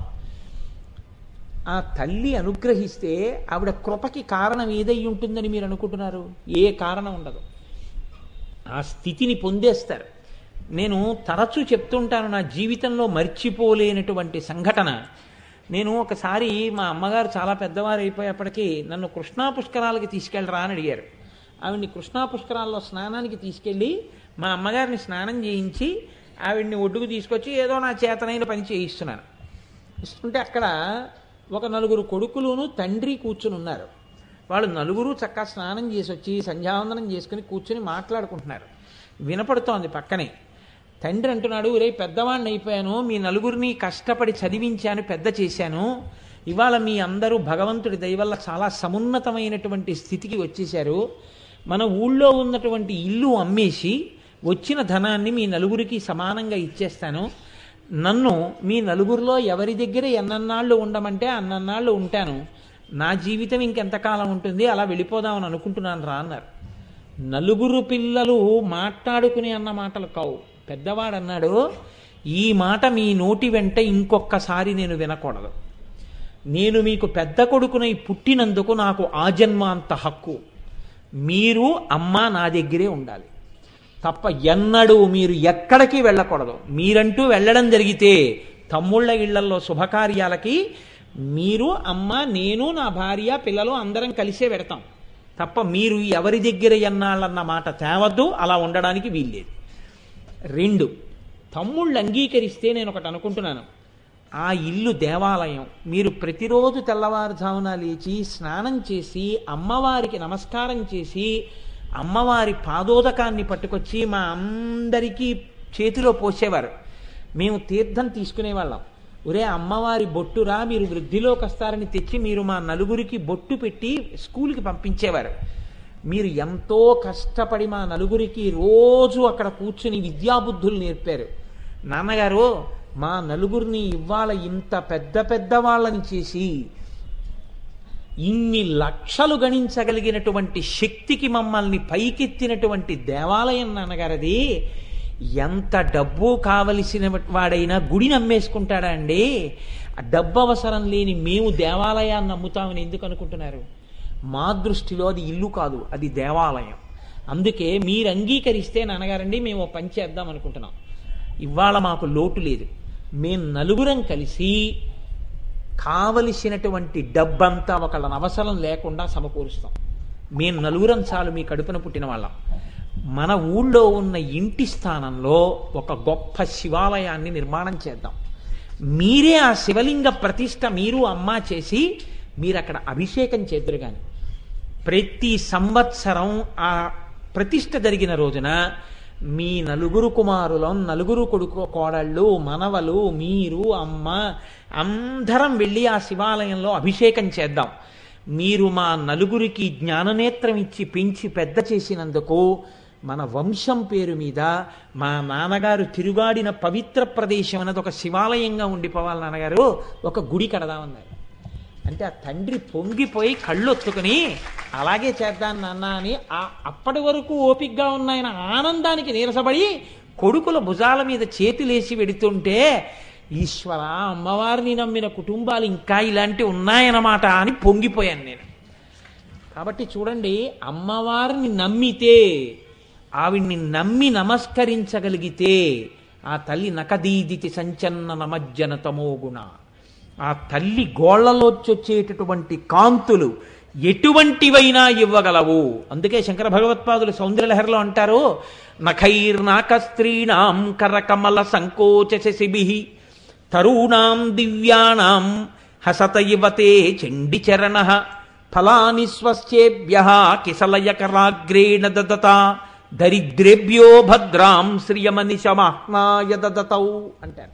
[SPEAKER 1] ఆ తల్లి అనుగ్రహిస్తే ఆవిడ కృపకి కారణం ఏదై ఉంటుందని మీరు అనుకుంటున్నారు ఏ కారణం ఉండదు ఆ స్థితిని పొందేస్తారు నేను తరచూ చెప్తుంటాను నా జీవితంలో మర్చిపోలేనటువంటి సంఘటన నేను ఒకసారి మా అమ్మగారు చాలా పెద్దవారు అయిపోయేప్పటికీ నన్ను కృష్ణా పుష్కరాలకి తీసుకెళ్ళరా అని అడిగారు ఆవిడ్ని కృష్ణా పుష్కరాల్లో స్నానానికి తీసుకెళ్ళి మా అమ్మగారిని స్నానం చేయించి ఆవిడ్ని ఒడ్డుకు తీసుకొచ్చి ఏదో నా చేతనైన పని చేయిస్తున్నాను ఇస్తుంటే అక్కడ ఒక నలుగురు కొడుకులును తండ్రి కూర్చుని ఉన్నారు వాళ్ళు నలుగురు చక్కగా స్నానం చేసి వచ్చి సంధ్యావందనం చేసుకుని కూర్చుని మాట్లాడుకుంటున్నారు వినపడుతోంది పక్కనే తండ్రి అంటున్నాడు రే పెద్దవాడిని అయిపోయాను మీ నలుగురిని కష్టపడి చదివించాను పెద్ద చేశాను ఇవాళ మీ అందరూ భగవంతుడి దయ వల్ల చాలా సమున్నతమైనటువంటి స్థితికి వచ్చేశారు మన ఊళ్ళో ఉన్నటువంటి ఇల్లు అమ్మేసి వచ్చిన ధనాన్ని మీ నలుగురికి సమానంగా ఇచ్చేస్తాను నన్ను మీ నలుగురిలో ఎవరి దగ్గర ఎన్నన్నాళ్ళు ఉండమంటే అన్నన్నాళ్ళు ఉంటాను నా జీవితం ఇంకెంతకాలం ఉంటుంది అలా వెళ్ళిపోదామని అనుకుంటున్నాను రా అన్నారు నలుగురు పిల్లలు మాట్లాడుకుని అన్న మాటలు కావు పెద్దవాడు అన్నాడు ఈ మాట మీ నోటి వెంట ఇంకొక్కసారి నేను వినకూడదు నేను మీకు పెద్ద కొడుకునై పుట్టినందుకు నాకు ఆజన్మాంత హక్కు మీరు అమ్మ నా దగ్గరే ఉండాలి తప్ప ఎన్నడూ మీరు ఎక్కడికి వెళ్ళకూడదు మీరంటూ వెళ్ళడం జరిగితే తమ్ముళ్ళ ఇళ్లలో శుభకార్యాలకి మీరు అమ్మ నేను నా భార్య పిల్లలు అందరం కలిసే పెడతాం తప్ప మీరు ఎవరి దగ్గర ఎన్నాళ్ళన్న మాట తేవద్దు అలా ఉండడానికి వీల్లేదు రెండు తమ్ముళ్ళు అంగీకరిస్తే నేను ఒకటి అనుకుంటున్నాను ఆ ఇల్లు దేవాలయం మీరు ప్రతిరోజు తెల్లవారుజామున లేచి స్నానం చేసి అమ్మవారికి నమస్కారం చేసి అమ్మవారి పాదోదకాన్ని పట్టుకొచ్చి మా అందరికీ చేతిలో పోసేవారు మేము తీర్థం తీసుకునేవాళ్ళం ఒరే అమ్మవారి బొట్టురా మీరు వృద్ధిలోకి వస్తారని తెచ్చి మీరు మా నలుగురికి బొట్టు పెట్టి స్కూల్కి పంపించేవారు మీరు ఎంతో కష్టపడి మా నలుగురికి రోజు అక్కడ కూర్చుని విద్యాబుద్ధులు నేర్పారు నాన్నగారు మా నలుగురిని ఇవాళ ఇంత పెద్ద పెద్ద వాళ్ళని చేసి ఇన్ని లక్షలు గణించగలిగినటువంటి శక్తికి మమ్మల్ని పైకెత్తినటువంటి దేవాలయం నాన్నగారది ఎంత డబ్బు కావలసిన వాడైనా గుడి నమ్మేసుకుంటాడా అండి ఆ డబ్బు అవసరం లేని మేము దేవాలయాన్ని నమ్ముతామని ఎందుకు అనుకుంటున్నారు మా దృష్టిలో అది ఇల్లు కాదు అది దేవాలయం అందుకే మీరు అంగీకరిస్తే నాన్నగారండి మేము ఓ పని చేద్దాం అనుకుంటున్నాం ఇవాళ మాకు లోటు లేదు మేము నలుగురం కలిసి కావలసినటువంటి డబ్బంతా ఒకళ్ళని అవసరం లేకుండా సమకూరుస్తాం మేము నలుగురం చాలు మీ కడుపున పుట్టిన వాళ్ళం మన ఊళ్ళో ఉన్న ఇంటి స్థానంలో ఒక గొప్ప శివాలయాన్ని నిర్మాణం చేద్దాం మీరే ఆ శివలింగ ప్రతిష్ట మీరు అమ్మ చేసి మీరు అక్కడ అభిషేకం చేద్దరు కానీ ప్రతి సంవత్సరం ఆ ప్రతిష్ట జరిగిన రోజున మీ నలుగురు కుమారులం నలుగురు కొడుకు కోడళ్ళు మనవలు మీరు అమ్మ అందరం వెళ్ళి ఆ శివాలయంలో అభిషేకం చేద్దాం మీరు మా నలుగురికి జ్ఞాననేత్రం ఇచ్చి పెంచి పెద్ద చేసినందుకు మన వంశం పేరు మీద మా నాన్నగారు తిరుగాడిన పవిత్ర ప్రదేశం అన్నది ఒక శివాలయంగా ఉండిపోవాలి నాన్నగారు ఒక గుడి కడదామన్నారు అంటే ఆ తండ్రి పొంగిపోయి కళ్ళు ఒత్తుకుని అలాగే చేద్దాం నాన్న అని ఆ అప్పటి వరకు ఓపిగ్గా ఉన్న ఆయన ఆనందానికి నీరసపడి కొడుకుల భుజాల మీద చేతులేసి వెడుతుంటే ఈశ్వర అమ్మవారిని నమ్మిన కుటుంబాలు ఇంకా ఇలాంటి ఉన్నాయన్నమాట అని పొంగిపోయాను నేను కాబట్టి చూడండి అమ్మవారిని నమ్మితే ఆవిడ్ని నమ్మి నమస్కరించగలిగితే ఆ తల్లి నకదీదితి సంచన్న నమజ్జన తమోగుణ ఆ తల్లి గోళ్లలోచొచ్చేటటువంటి కాంతులు ఎటువంటివైనా ఇవ్వగలవు అందుకే శంకర భగవత్పాదులు సౌందర్యలహరిలో అంటారు నఖైర్నాక స్త్రీణాం కరకమల సంకోచ శిబి తరూణాం దివ్యానాం హసత ఇవతే చండి చరణ ఫలాని స్వస్యేభ్య కిసలయకరాగ్రేణ దదత దరిద్రేభ్యో భద్రాం శ్రియమనిశమాహ్నాయ దదతౌ అంటారు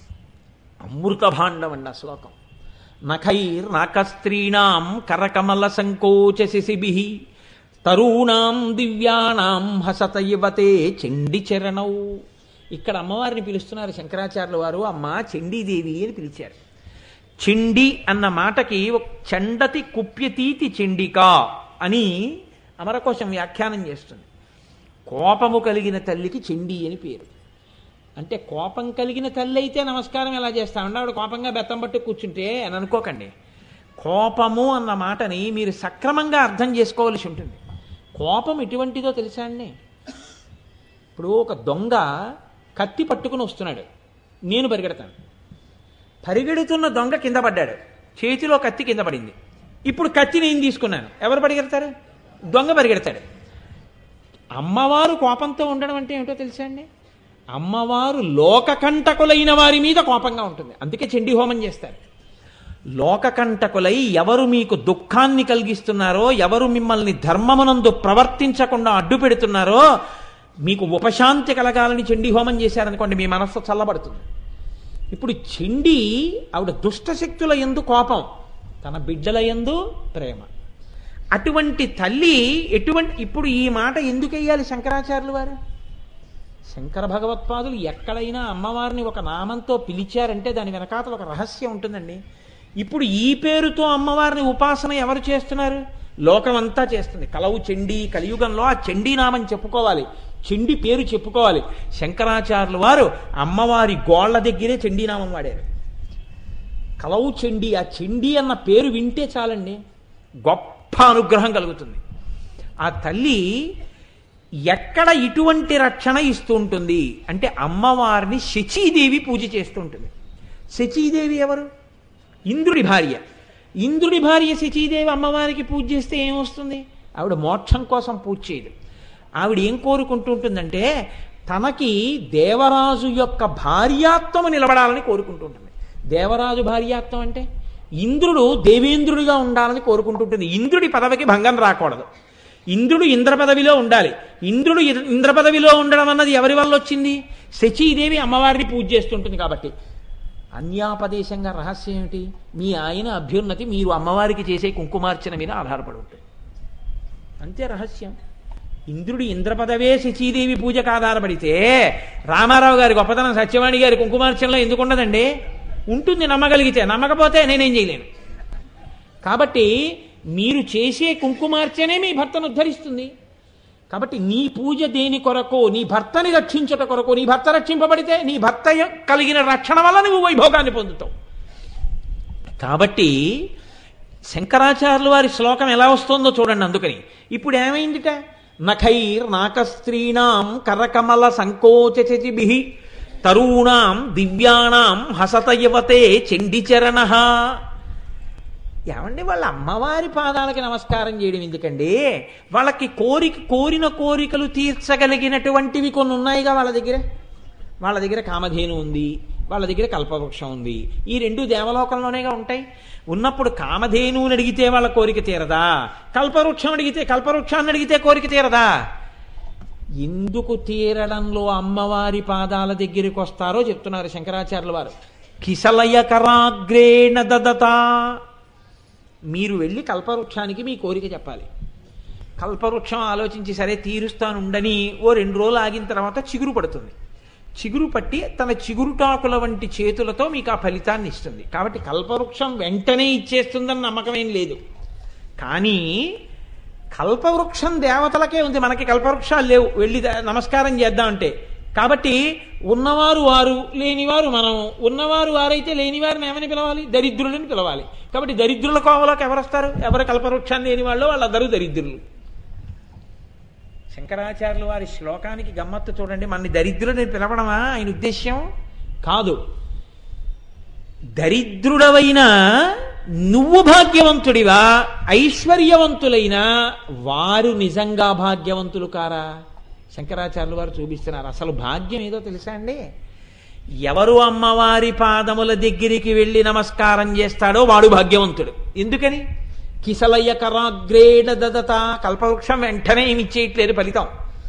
[SPEAKER 1] అమృత భాండం అండి ఆ శ్లోకం నఖైర్నాక స్త్రీణాం కరకమల సంకోచ శిశిభి తరూణాం దివ్యానాం హసత ఇవతే చండి చరణౌ ఇక్కడ అమ్మవారిని పిలుస్తున్నారు శంకరాచార్యుల వారు అమ్మ చండీదేవి అని పిలిచారు చెండి అన్న మాటకి ఒక చండతి కుప్యతీతి చెండిక అని అమరకోశం వ్యాఖ్యానం చేస్తుంది కోపము కలిగిన తల్లికి చెండి అని పేరు అంటే కోపం కలిగిన తల్లి అయితే నమస్కారం ఎలా చేస్తామండి ఆవిడ కోపంగా బెత్తం పట్టు కూర్చుంటే అని అనుకోకండి కోపము అన్న మాటని మీరు సక్రమంగా అర్థం చేసుకోవాల్సి ఉంటుంది కోపం ఎటువంటిదో తెలుసా అండి ఇప్పుడు ఒక దొంగ కత్తి పట్టుకుని వస్తున్నాడు నేను పరిగెడతాను పరిగెడుతున్న దొంగ కింద పడ్డాడు చేతిలో కత్తి కింద పడింది ఇప్పుడు కత్తి నేను తీసుకున్నాను ఎవరు పరిగెడతారు దొంగ పరిగెడతాడు అమ్మవారు కోపంతో ఉండడం అంటే ఏమిటో తెలుసా అండి అమ్మవారు లోకకంటకులైన వారి మీద కోపంగా ఉంటుంది అందుకే చండీ హోమం చేస్తారు లోకకంటకులై ఎవరు మీకు దుఃఖాన్ని కలిగిస్తున్నారో ఎవరు మిమ్మల్ని ధర్మమునందు ప్రవర్తించకుండా అడ్డు పెడుతున్నారో మీకు ఉపశాంతి కలగాలని చండీ హోమం చేశారనుకోండి మీ మనస్సు చల్లబడుతుంది ఇప్పుడు చండి ఆవిడ దుష్టశక్తుల ఎందు కోపం తన బిడ్డల ఎందు ప్రేమ అటువంటి తల్లి ఎటువంటి ఇప్పుడు ఈ మాట ఎందుకు వెయ్యాలి శంకరాచార్యులు వారు శంకర భగవత్పాదులు ఎక్కడైనా అమ్మవారిని ఒక నామంతో పిలిచారంటే దాని వెనకాతల ఒక రహస్యం ఉంటుందండి ఇప్పుడు ఈ పేరుతో అమ్మవారిని ఉపాసన ఎవరు చేస్తున్నారు లోకం అంతా చేస్తుంది కలవు చండీ కలియుగంలో ఆ చండీ నామం చెప్పుకోవాలి చండి పేరు చెప్పుకోవాలి శంకరాచార్యులు వారు అమ్మవారి గోళ్ల దగ్గరే చండీనామం వాడారు కలవు చండి ఆ చండి అన్న పేరు వింటే చాలండి గొప్ప అనుగ్రహం కలుగుతుంది ఆ తల్లి ఎక్కడ ఇటువంటి రక్షణ ఇస్తూ ఉంటుంది అంటే అమ్మవారిని శచీదేవి పూజ చేస్తూ ఉంటుంది శచీదేవి ఎవరు ఇంద్రుడి భార్య ఇంద్రుడి భార్య శచీదేవి అమ్మవారికి పూజ చేస్తే ఏమొస్తుంది ఆవిడ మోక్షం కోసం పూజ చేయదు ఆవిడ ఏం కోరుకుంటూ ఉంటుందంటే తనకి దేవరాజు యొక్క భార్యాత్వము నిలబడాలని కోరుకుంటూ ఉంటుంది దేవరాజు భార్యాత్వం అంటే ఇంద్రుడు దేవేంద్రుడిగా ఉండాలని కోరుకుంటుంటుంది ఇంద్రుడి పదవికి భంగం రాకూడదు ఇంద్రుడు ఇంద్ర పదవిలో ఉండాలి ఇంద్రుడు ఇ- ఇంద్ర పదవిలో ఉండడం అన్నది ఎవరి వల్ల వచ్చింది శచీదేవి అమ్మవారిని పూజ చేస్తుంటుంది కాబట్టి అన్యాపదేశంగా రహస్యం ఏమిటి మీ ఆయన అభ్యున్నతి మీరు అమ్మవారికి చేసే కుంకుమార్చన మీద ఆధారపడి ఉంటుంది అంతే రహస్యం ఇంద్రుడి ఇంద్ర పదవే శచీదేవి పూజకు ఆధారపడితే రామారావు గారి గొప్పతనం సత్యవాణి గారి కుంకుమార్చనలో ఎందుకు ఉండదండి ఉంటుంది నమ్మగలిగితే నమ్మకపోతే నేనేం చేయలేను కాబట్టి మీరు చేసే కుంకుమార్చనే మీ భర్తను ఉద్ధరిస్తుంది కాబట్టి నీ పూజ దేని కొరకు నీ భర్తని రక్షించుట కొరకు నీ భర్త రక్షింపబడితే నీ భర్త యొక్క కలిగిన రక్షణ వల్ల నువ్వు వైభోగాన్ని పొందుతావు కాబట్టి శంకరాచార్యుల వారి శ్లోకం ఎలా వస్తుందో చూడండి అందుకని ఇప్పుడు ఏమైందిట నఖైర్ నాకస్త్రీణాం కరకమల సంకోచచిభి తరూణాం దివ్యాణాం హసత యువతే చండిచరణ ఏమండి వాళ్ళ అమ్మవారి పాదాలకి నమస్కారం చేయడం ఎందుకండి వాళ్ళకి కోరిక కోరిన కోరికలు తీర్చగలిగినటువంటివి కొన్ని ఉన్నాయిగా వాళ్ళ దగ్గర వాళ్ళ దగ్గర కామధేను ఉంది వాళ్ళ దగ్గర కల్పవృక్షం ఉంది ఈ రెండు దేవలోకంలోనేగా ఉంటాయి ఉన్నప్పుడు కామధేనువుని అడిగితే వాళ్ళ కోరిక తీరదా కల్పవృక్షం అడిగితే కల్పవృక్షాన్ని అడిగితే కోరిక తీరదా ఎందుకు తీరడంలో అమ్మవారి పాదాల దగ్గరికి వస్తారో చెప్తున్నారు శంకరాచార్యుల వారు కిసలయ కరాగ్రేణ దదత మీరు వెళ్ళి కల్పవృక్షానికి మీ కోరిక చెప్పాలి కల్పవృక్షం ఆలోచించి సరే తీరుస్తానుండని ఓ రెండు రోజులు ఆగిన తర్వాత చిగురు పడుతుంది చిగురు పట్టి తన చిగురుటాకుల వంటి చేతులతో మీకు ఆ ఫలితాన్ని ఇస్తుంది కాబట్టి కల్పవృక్షం వెంటనే ఇచ్చేస్తుందని నమ్మకం ఏం లేదు కానీ కల్పవృక్షం దేవతలకే ఉంది మనకి కల్పవృక్షాలు లేవు వెళ్ళి ద- నమస్కారం చేద్దామంటే కాబట్టి ఉన్నవారు వారు లేనివారు మనం ఉన్నవారు వారైతే లేనివారిని ఏమని పిలవాలి దరిద్రులని పిలవాలి కాబట్టి దరిద్రుల కోవలోకి ఎవరు వస్తారు ఎవరు కల్పవృక్షాన్ని లేని వాళ్ళు వాళ్ళందరూ దరిద్రులు శంకరాచార్యుల వారి శ్లోకానికి గమ్మత్తు చూడండి మన దరిద్రులని పిలవడమా ఆయన ఉద్దేశ్యం కాదు దరిద్రుడవైన నువ్వు భాగ్యవంతుడివా ఐశ్వర్యవంతులైన వారు నిజంగా భాగ్యవంతులు కారా శంకరాచార్యుల వారు చూపిస్తున్నారు అసలు భాగ్యం ఏదో తెలుసా అండి ఎవరు అమ్మవారి పాదముల దగ్గరికి వెళ్ళి నమస్కారం చేస్తాడో వాడు భాగ్యవంతుడు ఎందుకని కిసలయ్య కరాగ్రేణ దదత కల్పవృక్షం వెంటనే ఏమి ఇచ్చేయట్లేదు ఫలితం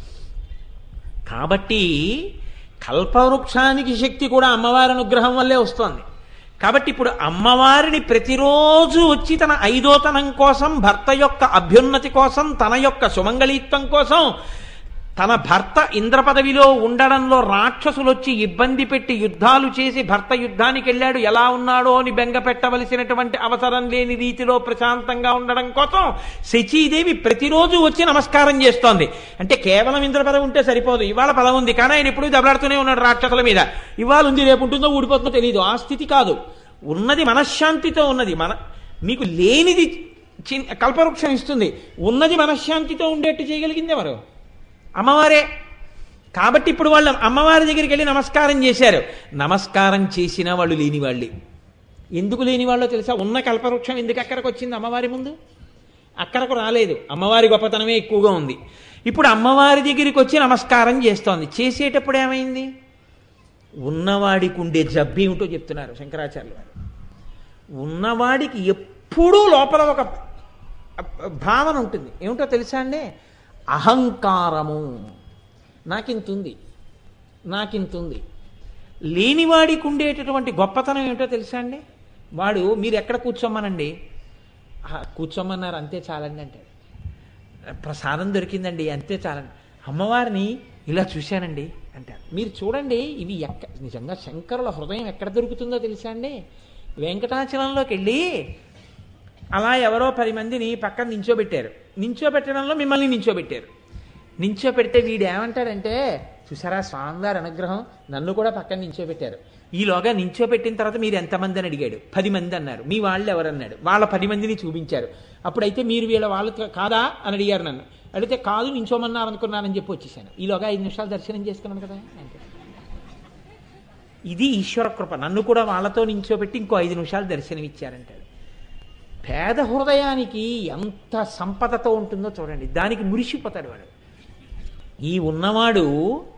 [SPEAKER 1] కాబట్టి కల్పవృక్షానికి శక్తి కూడా అమ్మవారి అనుగ్రహం వల్లే వస్తోంది కాబట్టి ఇప్పుడు అమ్మవారిని ప్రతిరోజు వచ్చి తన ఐదోతనం కోసం భర్త యొక్క అభ్యున్నతి కోసం తన యొక్క సుమంగళీత్వం కోసం తన భర్త ఇంద్ర పదవిలో ఉండడంలో రాక్షసులు వచ్చి ఇబ్బంది పెట్టి యుద్ధాలు చేసి భర్త యుద్ధానికి వెళ్ళాడు ఎలా ఉన్నాడో అని బెంగ పెట్టవలసినటువంటి అవసరం లేని రీతిలో ప్రశాంతంగా ఉండడం కోసం శచీదేవి ప్రతిరోజు వచ్చి నమస్కారం చేస్తోంది అంటే కేవలం ఇంద్ర పదవి ఉంటే సరిపోదు ఇవాళ పదవి ఉంది కానీ ఆయన ఎప్పుడూ దెబ్బలాడుతూనే ఉన్నాడు రాక్షసుల మీద ఇవాళ ఉంది రేపు ఉంటుందో ఊడిపోతుందో తెలియదు ఆ స్థితి కాదు ఉన్నది మనశ్శాంతితో ఉన్నది మన మీకు లేనిది చిన్- కల్పవృక్షం ఇస్తుంది ఉన్నది మనశ్శాంతితో ఉండేట్టు చేయగలిగింది ఎవరు అమ్మవారే కాబట్టి ఇప్పుడు వాళ్ళు అమ్మవారి దగ్గరికి వెళ్ళి నమస్కారం చేశారు నమస్కారం చేసిన వాళ్ళు లేని వాళ్ళే ఎందుకు లేని వాళ్ళో తెలుసా ఉన్న కల్పవృక్షం ఎందుకు అక్కడికి వచ్చింది అమ్మవారి ముందు అక్కడకు రాలేదు అమ్మవారి గొప్పతనమే ఎక్కువగా ఉంది ఇప్పుడు అమ్మవారి దగ్గరికి వచ్చి నమస్కారం చేస్తోంది చేసేటప్పుడు ఏమైంది ఉన్నవాడికి ఉండే జబ్బు ఏమిటో చెప్తున్నారు శంకరాచార్యులు వారు ఉన్నవాడికి ఎప్పుడూ లోపల ఒక భావన ఉంటుంది ఏమిటో తెలుసా అండి అహంకారము నాకింతుంది నాకింతుంది లేనివాడికి ఉండేటటువంటి గొప్పతనం ఏమిటో తెలుసా అండి వాడు మీరు ఎక్కడ కూర్చోమ్మనండి "ఆ, కూర్చోమన్నారు అంతే చాలండి అంటే ప్రసాదం దొరికిందండి అంతే చాలండి అమ్మవారిని ఇలా చూశానండి అంటారు మీరు చూడండి ఇవి ఎక్క నిజంగా శంకరుల హృదయం ఎక్కడ దొరుకుతుందో తెలుసా అండి వెంకటాచలంలోకి వెళ్ళి అలా ఎవరో పది మందిని పక్కన నించోబెట్టారు నించోబెట్టడంలో మిమ్మల్ని నించోబెట్టారు నించోబెడితే వీడు ఏమంటాడంటే చూసారా స్వామివారి అనుగ్రహం నన్ను కూడా పక్కన నించోబెట్టారు ఈలోగా నించోబెట్టిన తర్వాత మీరు ఎంతమంది అని అడిగాడు పది మంది అన్నారు మీ వాళ్ళు ఎవరన్నాడు వాళ్ళ పది మందిని చూపించారు అప్పుడైతే మీరు వీళ్ళ వాళ్ళు కా- కాదా అని అడిగారు నన్ను అడిగితే కాదు నించోమన్నారు అనుకున్నానని చెప్పి వచ్చేసాను ఈలోగా ఐదు నిమిషాలు దర్శనం చేసుకున్నాను కదా అంటే ఇది ఈశ్వర కృప నన్ను కూడా వాళ్ళతో నించోబెట్టి ఇంకో ఐదు నిమిషాలు దర్శనం ఇచ్చారంటాడు పేద హృదయానికి ఎంత సంపదతో ఉంటుందో చూడండి దానికి మురిసిపోతాడు వాడు ఈ ఉన్నవాడు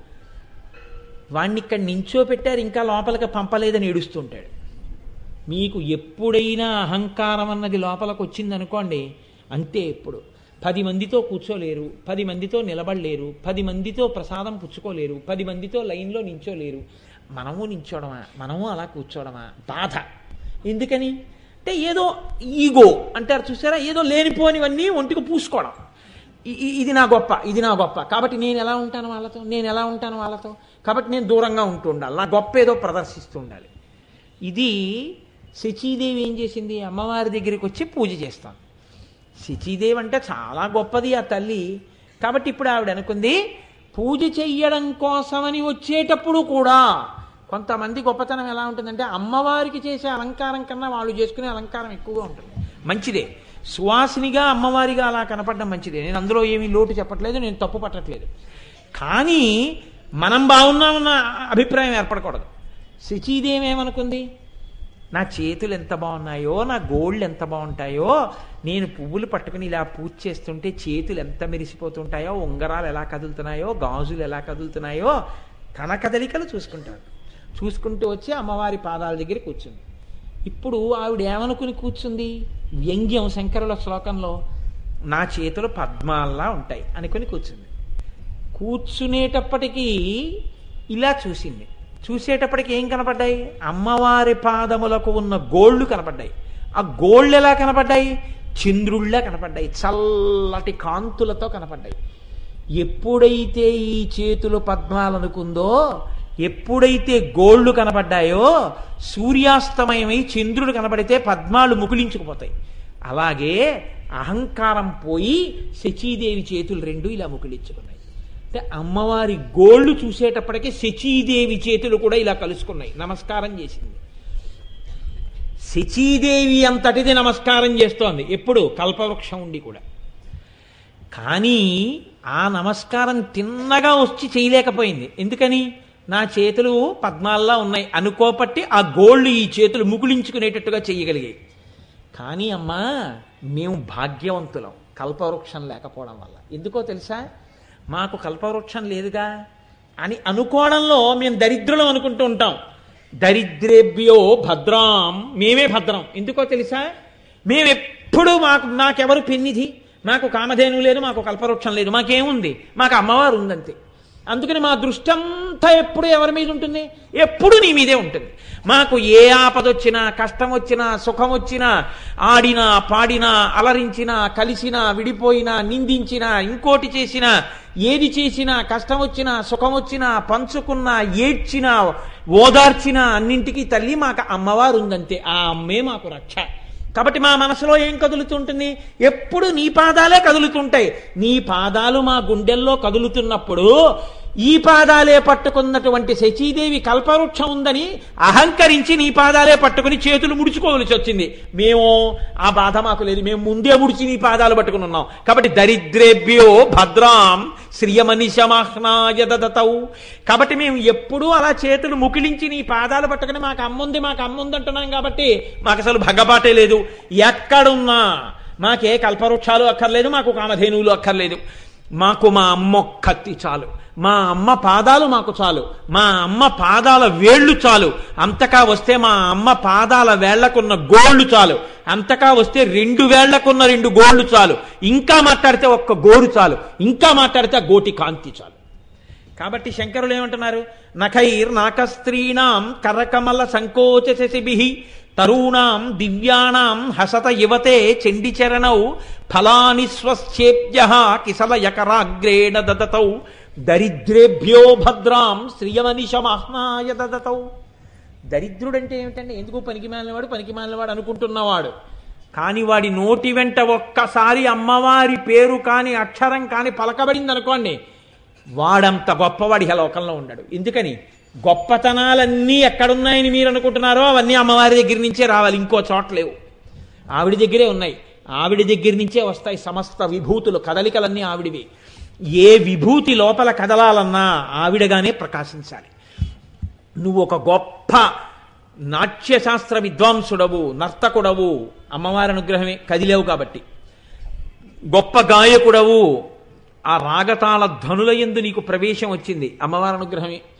[SPEAKER 1] వాణ్ణి ఇక్కడ నించోపెట్టారు ఇంకా లోపలికి పంపలేదని ఏడుస్తుంటాడు మీకు ఎప్పుడైనా అహంకారం అన్నది లోపలికి వచ్చిందనుకోండి అంతే ఎప్పుడు పది మందితో కూర్చోలేరు పది మందితో నిలబడలేరు పది మందితో ప్రసాదం పుచ్చుకోలేరు పది మందితో లైన్లో నించోలేరు మనము నించోడమా మనము అలా కూర్చోవడమా బాధ ఎందుకని అంటే ఏదో ఈగో అంటారు చూసారా ఏదో లేనిపోనివన్నీ ఒంటికి పూసుకోవడం ఇ- ఇ- ఇది నా గొప్ప ఇది నా గొప్ప కాబట్టి నేను ఎలా ఉంటాను వాళ్ళతో నేను ఎలా ఉంటాను వాళ్ళతో కాబట్టి నేను దూరంగా ఉంటూ ఉండాలి నా గొప్ప ఏదో ప్రదర్శిస్తూ ఉండాలి ఇది శచీదేవి ఏం చేసింది అమ్మవారి దగ్గరికి వచ్చి పూజ చేస్తాం శచీదేవి అంటే చాలా గొప్పది ఆ తల్లి కాబట్టి ఇప్పుడు ఆవిడ అనుకుంది పూజ చెయ్యడం కోసమని వచ్చేటప్పుడు కూడా కొంతమంది గొప్పతనం ఎలా ఉంటుందంటే అమ్మవారికి చేసే అలంకారం కన్నా వాళ్ళు చేసుకునే అలంకారం ఎక్కువగా ఉంటుంది మంచిదే సువాసినిగా అమ్మవారిగా అలా కనపడడం మంచిదే నేను అందులో ఏమీ లోటు చెప్పట్లేదు నేను తప్పు పట్టట్లేదు కానీ మనం బాగున్నామన్న అభిప్రాయం ఏర్పడకూడదు శచీదేవి ఏమనుకుంది నా చేతులు ఎంత బాగున్నాయో నా గోళ్ళు ఎంత బాగుంటాయో నేను పువ్వులు పట్టుకుని ఇలా పూజ చేస్తుంటే చేతులు ఎంత మెరిసిపోతుంటాయో ఉంగరాలు ఎలా కదులుతున్నాయో గాజులు ఎలా కదులుతున్నాయో తన కదలికలు చూసుకుంటాడు చూసుకుంటూ వచ్చి అమ్మవారి పాదాల దగ్గర కూర్చుంది ఇప్పుడు ఆవిడ ఏమనుకుని కూర్చుంది వ్యంగ్యం శంకరుల శ్లోకంలో నా చేతులు పద్మాల్లా ఉంటాయి అనుకుని కూర్చుంది కూర్చునేటప్పటికీ ఇలా చూసింది చూసేటప్పటికి ఏం కనపడ్డాయి అమ్మవారి పాదములకు ఉన్న గోళ్ళు కనపడ్డాయి ఆ గోళ్ళు ఎలా కనపడ్డాయి చంద్రుళ్ళ కనపడ్డాయి చల్లటి కాంతులతో కనపడ్డాయి ఎప్పుడైతే ఈ చేతులు పద్మాలనుకుందో ఎప్పుడైతే గోళ్ళు కనపడ్డాయో సూర్యాస్తమయమై చంద్రుడు కనపడితే పద్మాలు ముకులించుకుపోతాయి అలాగే అహంకారం పోయి శచీదేవి చేతులు రెండు ఇలా ముకులించుకున్నాయి అంటే అమ్మవారి గోళ్ళు చూసేటప్పటికి శచీదేవి చేతులు కూడా ఇలా కలుసుకున్నాయి నమస్కారం చేసింది శచీదేవి అంతటిది నమస్కారం చేస్తోంది ఎప్పుడు కల్పవృక్షం ఉండి కూడా కానీ ఆ నమస్కారం తిన్నగా వచ్చి చేయలేకపోయింది ఎందుకని నా చేతులు పద్మాల్లా ఉన్నాయి అనుకోపట్టి ఆ గోళ్ళు ఈ చేతులు ముకులించుకునేటట్టుగా చేయగలిగాయి కానీ అమ్మా మేము భాగ్యవంతులం కల్పవృక్షం లేకపోవడం వల్ల ఎందుకో తెలుసా మాకు కల్పవృక్షం లేదుగా అని అనుకోవడంలో మేము దరిద్రులం అనుకుంటూ ఉంటాం దరిద్రేభ్యో భద్రాం మేమే భద్రం ఎందుకో తెలుసా మేమెప్పుడు మాకు నాకెవరు పెన్నిధి మాకు కామధేను లేదు మాకు కల్పవృక్షం లేదు మాకేముంది మాకు అమ్మవారు ఉందంతే అందుకని మా దృష్టి అంతా ఎప్పుడు ఎవరి మీద ఉంటుంది ఎప్పుడు నీ మీదే ఉంటుంది మాకు ఏ ఆపద వచ్చినా కష్టం వచ్చినా సుఖం వచ్చినా ఆడినా పాడినా అలరించినా కలిసినా విడిపోయినా నిందించినా ఇంకోటి చేసినా ఏది చేసినా కష్టం వచ్చినా సుఖం వచ్చినా పంచుకున్నా ఏడ్చినా ఓదార్చినా అన్నింటికీ తల్లి మాకు అమ్మవారు ఉందంతే ఆ అమ్మే మాకు రక్ష కాబట్టి మా మనసులో ఏం కదులుతుంటుంది ఎప్పుడు నీ పాదాలే కదులుతుంటాయి నీ పాదాలు మా గుండెల్లో కదులుతున్నప్పుడు ఈ పాదాలే పట్టుకున్నటువంటి శచీదేవి కల్పవృక్షం ఉందని అహంకరించి నీ పాదాలే పట్టుకుని చేతులు ముడుచుకోవలసి వచ్చింది మేము ఆ బాధ మాకు లేదు మేము ముందే ముడిచి నీ పాదాలు పట్టుకుని ఉన్నాం కాబట్టి దరిద్రేభ్యో భద్రాం శ్రియమనిశమాహ్నాయ దదతౌ కాబట్టి మేము ఎప్పుడూ అలా చేతులు ముకిలించి నీ పాదాలు పట్టుకుని మాకు అమ్ముంది మాకు అమ్ముంది అంటున్నాం కాబట్టి మాకు అసలు భగబాటే లేదు ఎక్కడున్నా మాకే కల్పవృక్షాలు అక్కర్లేదు మాకు కామధేనువులు అక్కర్లేదు మాకు మా అమ్మ కత్తి చాలు మా అమ్మ పాదాలు మాకు చాలు మా అమ్మ పాదాల వేళ్ళు చాలు అంతకా వస్తే మా అమ్మ పాదాల వేళ్లకున్న గోళ్ళు చాలు అంతకా వస్తే రెండు వేళ్లకున్న రెండు గోళ్ళు చాలు ఇంకా మాట్లాడితే ఒక్క గోరు చాలు ఇంకా మాట్లాడితే ఆ గోటి కాంతి చాలు కాబట్టి శంకరులు ఏమంటున్నారు నఖైర్ నాకస్త్రీణాం కరకమల సంకోచ శశిభి తరూణాం దివ్యానాం హసత యువతే చండిచరణౌ ఫలాని స్వశ్చేప్య కిసల యకరాగ్రేణ దదతౌ దరిద్రేభ్యో భద్రాం శ్రియమనిశమాహ్నాయ దదతౌ దరిద్రుడంటే ఏమిటండి ఎందుకు పనికి మాలినవాడు పనికి మాలినవాడు అనుకుంటున్నవాడు కాని వాడి నోటి వెంట ఒక్కసారి అమ్మవారి పేరు కాని అక్షరం కాని పలకబడింది అనుకోండి వాడంత గొప్పవాడి ఈ లోకంలో ఉండడు ఎందుకని గొప్పతనాలన్నీ ఎక్కడున్నాయని మీరు అనుకుంటున్నారో అవన్నీ అమ్మవారి దగ్గర నుంచే రావాలి ఇంకో చోట లేవు ఆవిడ దగ్గరే ఉన్నాయి ఆవిడ దగ్గర నుంచే వస్తాయి సమస్త విభూతులు కదలికలన్నీ ఆవిడివి ఏ విభూతి లోపల కదలాలన్నా ఆవిడగానే ప్రకాశించాలి నువ్వు ఒక గొప్ప నాట్యశాస్త్ర విద్వాంసుడవు నర్తకుడవు అమ్మవారి అనుగ్రహమే కదిలేవు కాబట్టి గొప్ప గాయకుడవు ఆ రాగతాళ ధనుల యందు నీకు ప్రవేశం వచ్చింది అమ్మవారి అనుగ్రహమే